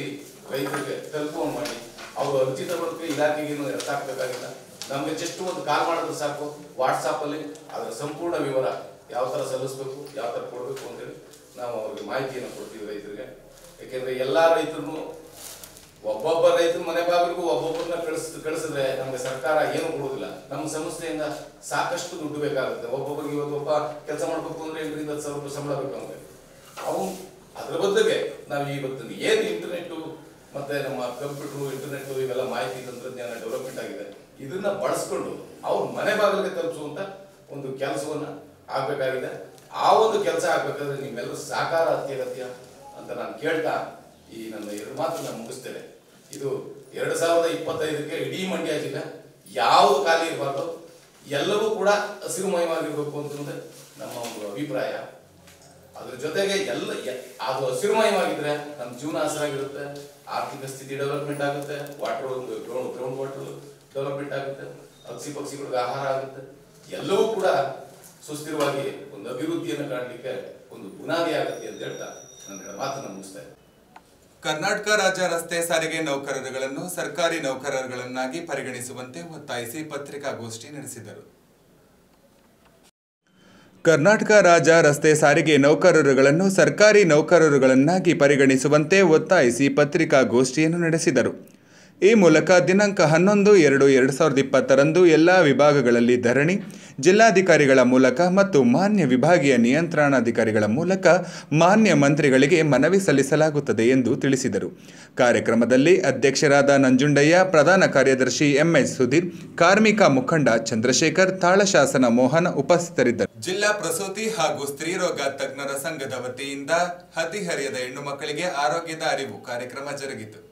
ರೈತರಿಗೆ ತಲುಪುವ ಮಾಡಿ ಅವರು ಅರ್ಜಿ ತಗೊಳಕ್ಕೆ ಇಲಾಖೆಗೇನು ಅರ್ಥ ಆಗ್ಬೇಕಾಗಿಲ್ಲ ನಮಗೆ ಜಸ್ಟ್ ಒಂದು ಕಾಲ್ ಮಾಡಿದ್ರೆ ಸಾಕು ವಾಟ್ಸಾಪ್ ಅಲ್ಲಿ ಅದರ ಸಂಪೂರ್ಣ ವಿವರ ಯಾವ ತರ ಸಲ್ಲಿಸ್ಬೇಕು ಯಾವ ತರ ಕೊಡಬೇಕು ಅಂತೇಳಿ ನಾವು ಅವ್ರಿಗೆ ಮಾಹಿತಿಯನ್ನು ಕೊಡ್ತೀವಿ ರೈತರಿಗೆ ಯಾಕೆಂದ್ರೆ ಎಲ್ಲಾ ರೈತರು ಒಬ್ಬೊಬ್ಬ ರೈತರ ಮನೆ ಬಾಗಿಲಿಗೂ ಒಬ್ಬೊಬ್ಬರನ್ನ ಕಳಿಸ್ ಕಳಿಸಿದ್ರೆ ನಮ್ಗೆ ಸರ್ಕಾರ ಏನು ಕೊಡುವುದಿಲ್ಲ ನಮ್ಮ ಸಂಸ್ಥೆಯಿಂದ ಸಾಕಷ್ಟು ದುಡ್ಡು ಬೇಕಾಗುತ್ತೆ ಒಬ್ಬೊಬ್ಬರಿಗೆ ಇವತ್ತು ಒಬ್ಬ ಕೆಲಸ ಮಾಡ್ಬೇಕು ಅಂದ್ರೆ ಎಂಟರಿಂದ ಹತ್ತು ಸಾವಿರ ರೂಪಾಯಿ ಸಂಬಳ ಬೇಕು ನಮ್ಗೆ ಅವು ಅದ್ರ ಬದಲಿಗೆ ನಾವು ಇವತ್ತು ಏನು ಇಂಟರ್ನೆಟ್ ಮತ್ತೆ ನಮ್ಮ ಕಂಪ್ಯೂಟರ್ ಇಂಟರ್ನೆಟ್ ಇವೆಲ್ಲ ಮಾಹಿತಿ ತಂತ್ರಜ್ಞಾನ ಡೆವಲಪ್ಮೆಂಟ್ ಆಗಿದೆ ಇದನ್ನ ಬಳಸ್ಕೊಂಡು ಅವ್ರ ಮನೆ ಬಾಗಿಲಿಗೆ ತಲುಪಿಸುವಂತ ಒಂದು ಕೆಲಸವನ್ನ ಆಗ್ಬೇಕಾಗಿದೆ ಆ ಒಂದು ಕೆಲಸ ಆಗ್ಬೇಕಾದ್ರೆ ನಿಮ್ಮೆಲ್ಲರ ಸಹಕಾರ ಅತ್ಯಗತ್ಯ ಅಂತ ನಾನು ಕೇಳ್ತಾ ಈ ನನ್ನ ಎರಡು ಮಾತನ್ನ ಮುಗಿಸ್ತೇನೆ ಇದು ಎರಡ್ ಸಾವಿರದ ಇಪ್ಪತ್ತೈದಕ್ಕೆ ಇಡೀ ಮಂಡ್ಯ ಜಿಲ್ಲೆ ಯಾವುದು ಖಾಲಿ ಇರಬಾರ್ದು ಎಲ್ಲವೂ ಕೂಡ ಹಸಿರುಮಯವಾಗಿರ್ಬೇಕು ಅಂತಂದ್ರೆ ನಮ್ಮ ಒಂದು ಅಭಿಪ್ರಾಯ ಅದ್ರ ಜೊತೆಗೆ ಎಲ್ಲ ಎ- ಅದು ಹಸಿರುಮಯವಾಗಿದ್ರೆ ನಮ್ಮ ಜೀವನ ಹಸಿರಾಗಿರುತ್ತೆ ಆರ್ಥಿಕ ಸ್ಥಿತಿ ಡೆವಲಪ್ಮೆಂಟ್ ಆಗುತ್ತೆ ವಾಟರ್ ಒಂದು ಗ್ರೌಂಡ್ ಗ್ರೌಂಡ್ ವಾಟರ್ ಡೆವಲಪ್ಮೆಂಟ್ ಆಗುತ್ತೆ ಪಕ್ಷಿ ಪಕ್ಷಿಗಳಿಗೆ ಆಹಾರ ಆಗುತ್ತೆ ಎಲ್ಲವೂ ಕೂಡ ಸುಸ್ಥಿರವಾಗಿ ಒಂದು ಅಭಿವೃದ್ಧಿಯನ್ನು ಕಾಣಲಿಕ್ಕೆ ಒಂದು ಬುನಾದಿ ಆಗುತ್ತೆ ಅಂತ ಹೇಳ್ತಾ ನನ್ನ ಮಾತನ್ನು ಮುಗಿಸ್ತಾ ಇದ್ದೀನಿ. ಕರ್ನಾಟಕ ರಾಜ್ಯ ರಸ್ತೆ ಸಾರಿಗೆ ನೌಕರರುಗಳನ್ನು ಸರ್ಕಾರಿ ನೌಕರರುಗಳನ್ನಾಗಿ ಪರಿಗಣಿಸುವಂತೆ ಒತ್ತಾಯಿಸಿ ಪತ್ರಿಕಾಗೋಷ್ಠಿ ನಡೆಸಿದರು ಕರ್ನಾಟಕ ರಾಜ್ಯ ರಸ್ತೆ ಸಾರಿಗೆ ನೌಕರರುಗಳನ್ನು ಸರ್ಕಾರಿ ನೌಕರರುಗಳನ್ನಾಗಿ ಪರಿಗಣಿಸುವಂತೆ ಒತ್ತಾಯಿಸಿ ಪತ್ರಿಕಾಗೋಷ್ಠಿಯನ್ನು ನಡೆಸಿದರು ಈ ಮೂಲಕ ದಿನಾಂಕ ಹನ್ನೊಂದು ಎರಡು ಎರಡು ಸಾವಿರದ ಇಪ್ಪತ್ತರಂದು ಎಲ್ಲ ವಿಭಾಗಗಳಲ್ಲಿ ಧರಣಿ ಜಿಲ್ಲಾಧಿಕಾರಿಗಳ ಮೂಲಕ ಮತ್ತು ಮಾನ್ಯ ವಿಭಾಗೀಯ ನಿಯಂತ್ರಣಾಧಿಕಾರಿಗಳ ಮೂಲಕ ಮಾನ್ಯ ಮಂತ್ರಿಗಳಿಗೆ ಮನವಿ ಸಲ್ಲಿಸಲಾಗುತ್ತದೆ ಎಂದು ತಿಳಿಸಿದರು ಕಾರ್ಯಕ್ರಮದಲ್ಲಿ ಅಧ್ಯಕ್ಷರಾದ ನಂಜುಂಡಯ್ಯ ಪ್ರಧಾನ ಕಾರ್ಯದರ್ಶಿ ಎಂಎಚ್ ಸುಧೀರ್ ಕಾರ್ಮಿಕ ಮುಖಂಡ ಚಂದ್ರಶೇಖರ್ ತಾಳಶಾಸನ ಮೋಹನ್ ಉಪಸ್ಥಿತರಿದ್ದರು ಜಿಲ್ಲಾ ಪ್ರಸೂತಿ ಹಾಗೂ ಸ್ತ್ರೀರೋಗ ತಜ್ಞರ ಸಂಘದ ವತಿಯಿಂದ ಹದಿಹರಿಯದ ಹೆಣ್ಣು ಮಕ್ಕಳಿಗೆ ಆರೋಗ್ಯದ ಅರಿವು ಕಾರ್ಯಕ್ರಮ ಜರುಗಿತು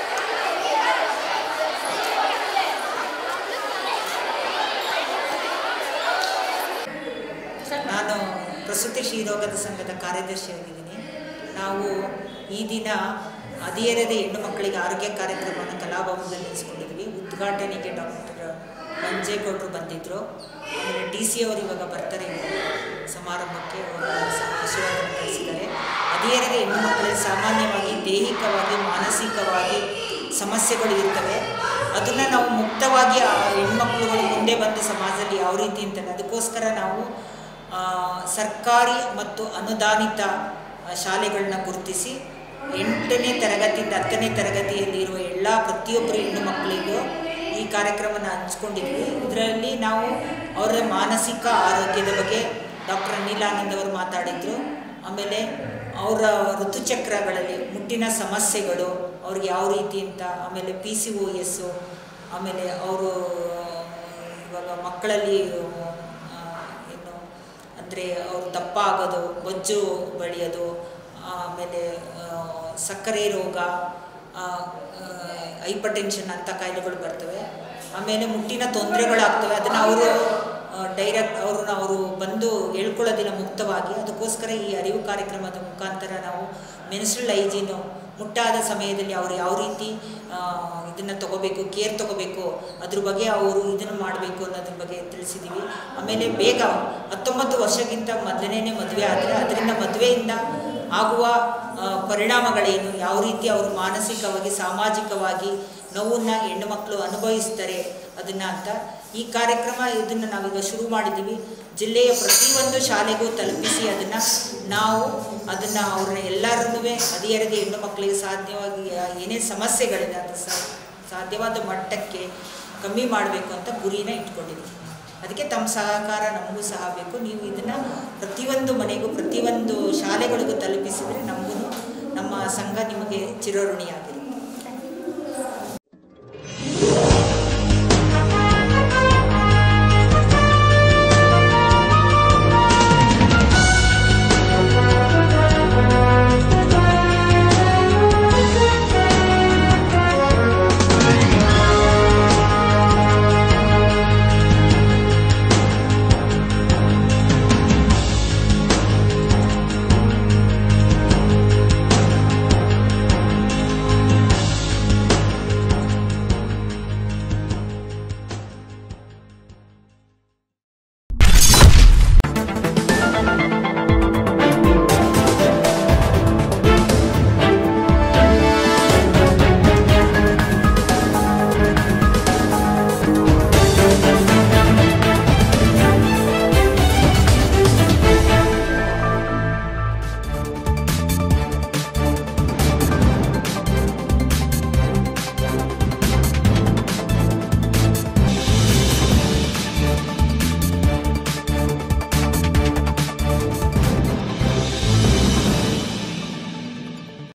ನಾನು ಪ್ರಸೂತಿ ಶ್ರೀರೋಗದ ಸಂಘದ ಕಾರ್ಯದರ್ಶಿಯಾಗಿದ್ದೀನಿ ನಾವು ಈ ದಿನ ಹದಿಹರೆಯದ ಹೆಣ್ಣು ಮಕ್ಕಳಿಗೆ ಆರೋಗ್ಯ ಕಾರ್ಯಕ್ರಮವನ್ನು ಕಲಾಭವನದಲ್ಲಿ ನಡೆಸ್ಕೊಂಡಿದ್ವಿ ಉದ್ಘಾಟನೆಗೆ ಡಾಕ್ಟರ್ ಮಂಜೇಗೌಡರು ಬಂದಿದ್ದರು ಆಮೇಲೆ ಡಿ ಸಿ ಅವರು ಇವಾಗ ಬರ್ತಾರೆ ಇವಾಗ ಸಮಾರಂಭಕ್ಕೆ ಅವರು ಸ- ಆಶೀರ್ವಾದ ಕಳಿಸಿದ್ದಾರೆ ಹದಿಹರೆಯದ ಹೆಣ್ಣು ಮಕ್ಕಳಿಗೆ ಸಾಮಾನ್ಯವಾಗಿ ದೈಹಿಕವಾಗಿ ಮಾನಸಿಕವಾಗಿ ಸಮಸ್ಯೆಗಳು ಇರ್ತವೆ ಅದನ್ನು ನಾವು ಮುಕ್ತವಾಗಿ ಆ ಹೆಣ್ಮಕ್ಳುಗಳು ಮುಂದೆ ಬಂದು ಸಮಾಜದಲ್ಲಿ ಯಾವ ರೀತಿ ಅಂತಲ್ಲ ಅದಕ್ಕೋಸ್ಕರ ನಾವು ಆ, ಸರ್ಕಾರಿ ಮತ್ತು ಅನುದಾನಿತ ಆ, ಶಾಲೆಗಳನ್ನ ಗುರುತಿಸಿ ಎಂಟನೇ ತರಗತಿಯಿಂದ ಹತ್ತನೇ ತರಗತಿಯಲ್ಲಿ ಇರುವ ಎಲ್ಲ ಪ್ರತಿಯೊಬ್ಬರು ಹೆಣ್ಣು ಮಕ್ಕಳಿಗೂ ಈ ಕಾರ್ಯಕ್ರಮನ ಹಂಚ್ಕೊಂಡಿದ್ವಿ ಇದರಲ್ಲಿ ನಾವು ಅವರ ಮಾನಸಿಕ ಆರೋಗ್ಯದ ಬಗ್ಗೆ ಡಾಕ್ಟರ್ ಅನಿಲಾನಂದ್ ಅವರು ಮಾತಾಡಿದರು ಆಮೇಲೆ ಅವರ ಋತುಚಕ್ರಗಳಲ್ಲಿ ಮುಟ್ಟಿನ ಸಮಸ್ಯೆಗಳು ಅವ್ರಿಗೆ ಯಾವ ರೀತಿ ಅಂತ ಆಮೇಲೆ ಪಿ ಸಿ ಒ ಎಸ್ಸು ಆಮೇಲೆ ಅವರು ಇವಾಗ ಮಕ್ಕಳಲ್ಲಿ ಆ, ಏನು ಅಂದರೆ ಅವರು ದಪ್ಪ ಆಗೋದು ಬೊಜ್ಜು ಬೆಳೆಯೋದು ಆಮೇಲೆ ಆ, ಸಕ್ಕರೆ ರೋಗ ಹೈಪರ್ ಟೆನ್ಷನ್ ಅಂತ ಕಾಯಿಲೆಗಳು ಬರ್ತವೆ ಆಮೇಲೆ ಮುಟ್ಟಿನ ತೊಂದರೆಗಳಾಗ್ತವೆ ಅದನ್ನು ಅವರು ಡೈರೆಕ್ಟ್ ಅವ್ರನ್ನ ಅವರು ಬಂದು ಹೇಳ್ಕೊಳ್ಳೋದಿಲ್ಲ ಮುಕ್ತವಾಗಿ ಅದಕ್ಕೋಸ್ಕರ ಈ ಅರಿವು ಕಾರ್ಯಕ್ರಮದ ಮುಖಾಂತರ ನಾವು ಮೆನ್ಸ್ಟ್ರಲ್ ಹೈಜೀನು ಮುಟ್ಟಾದ ಸಮಯದಲ್ಲಿ ಅವರು ಯಾವ ರೀತಿ ಇದನ್ನು ತಗೋಬೇಕು ಕೇರ್ ತಗೋಬೇಕು ಅದ್ರ ಬಗ್ಗೆ ಅವರು ಇದನ್ನು ಮಾಡಬೇಕು ಅನ್ನೋದ್ರ ಬಗ್ಗೆ ತಿಳಿಸಿದ್ದೀವಿ ಆಮೇಲೆ ಬೇಗ ಹತ್ತೊಂಬತ್ತು ವರ್ಷಕ್ಕಿಂತ ಮೊದಲನೇ ಮದುವೆ ಆದರೆ ಅದರಿಂದ ಮದುವೆಯಿಂದ ಆಗುವ ಆ, ಪರಿಣಾಮಗಳೇನು ಯಾವ ರೀತಿ ಅವರು ಮಾನಸಿಕವಾಗಿ ಸಾಮಾಜಿಕವಾಗಿ ನೋವನ್ನು ಹೆಣ್ಣು ಮಕ್ಕಳು ಅನುಭವಿಸ್ತಾರೆ ಅದನ್ನು ಅಂತ ಈ ಕಾರ್ಯಕ್ರಮ ಇದನ್ನು ನಾವೀಗ ಶುರು ಮಾಡಿದ್ದೀವಿ ಜಿಲ್ಲೆಯ ಪ್ರತಿಯೊಂದು ಶಾಲೆಗೂ ತಲುಪಿಸಿ ಅದನ್ನು ನಾವು ಅದನ್ನು ಅವ್ರನ್ನ ಎಲ್ಲರನ್ನೂ ಹದಿಹರೆದ ಹೆಣ್ಣು ಮಕ್ಕಳಿಗೆ ಸಾಧ್ಯವಾಗಿ ಏನೇ ಸಮಸ್ಯೆಗಳಿದೆ ಅದು ಸಾ ಸಾಧ್ಯವಾದ ಮಟ್ಟಕ್ಕೆ ಕಮ್ಮಿ ಮಾಡಬೇಕು ಅಂತ ಗುರಿನ ಇಟ್ಕೊಂಡಿದ್ದೀವಿ ಅದಕ್ಕೆ ತಮ್ಮ ಸಹಕಾರ ನಮಗೂ ಸಹ ಬೇಕು ನೀವು ಇದನ್ನು ಪ್ರತಿಯೊಂದು ಮನೆಗೂ ಪ್ರತಿಯೊಂದು ಶಾಲೆಗಳಿಗೂ ತಲುಪಿಸಿದರೆ ನಮಗೂ ನಮ್ಮ ಸಂಘ ನಿಮಗೆ ಚಿರಋಣಿಯಾಗಿರುತ್ತೆ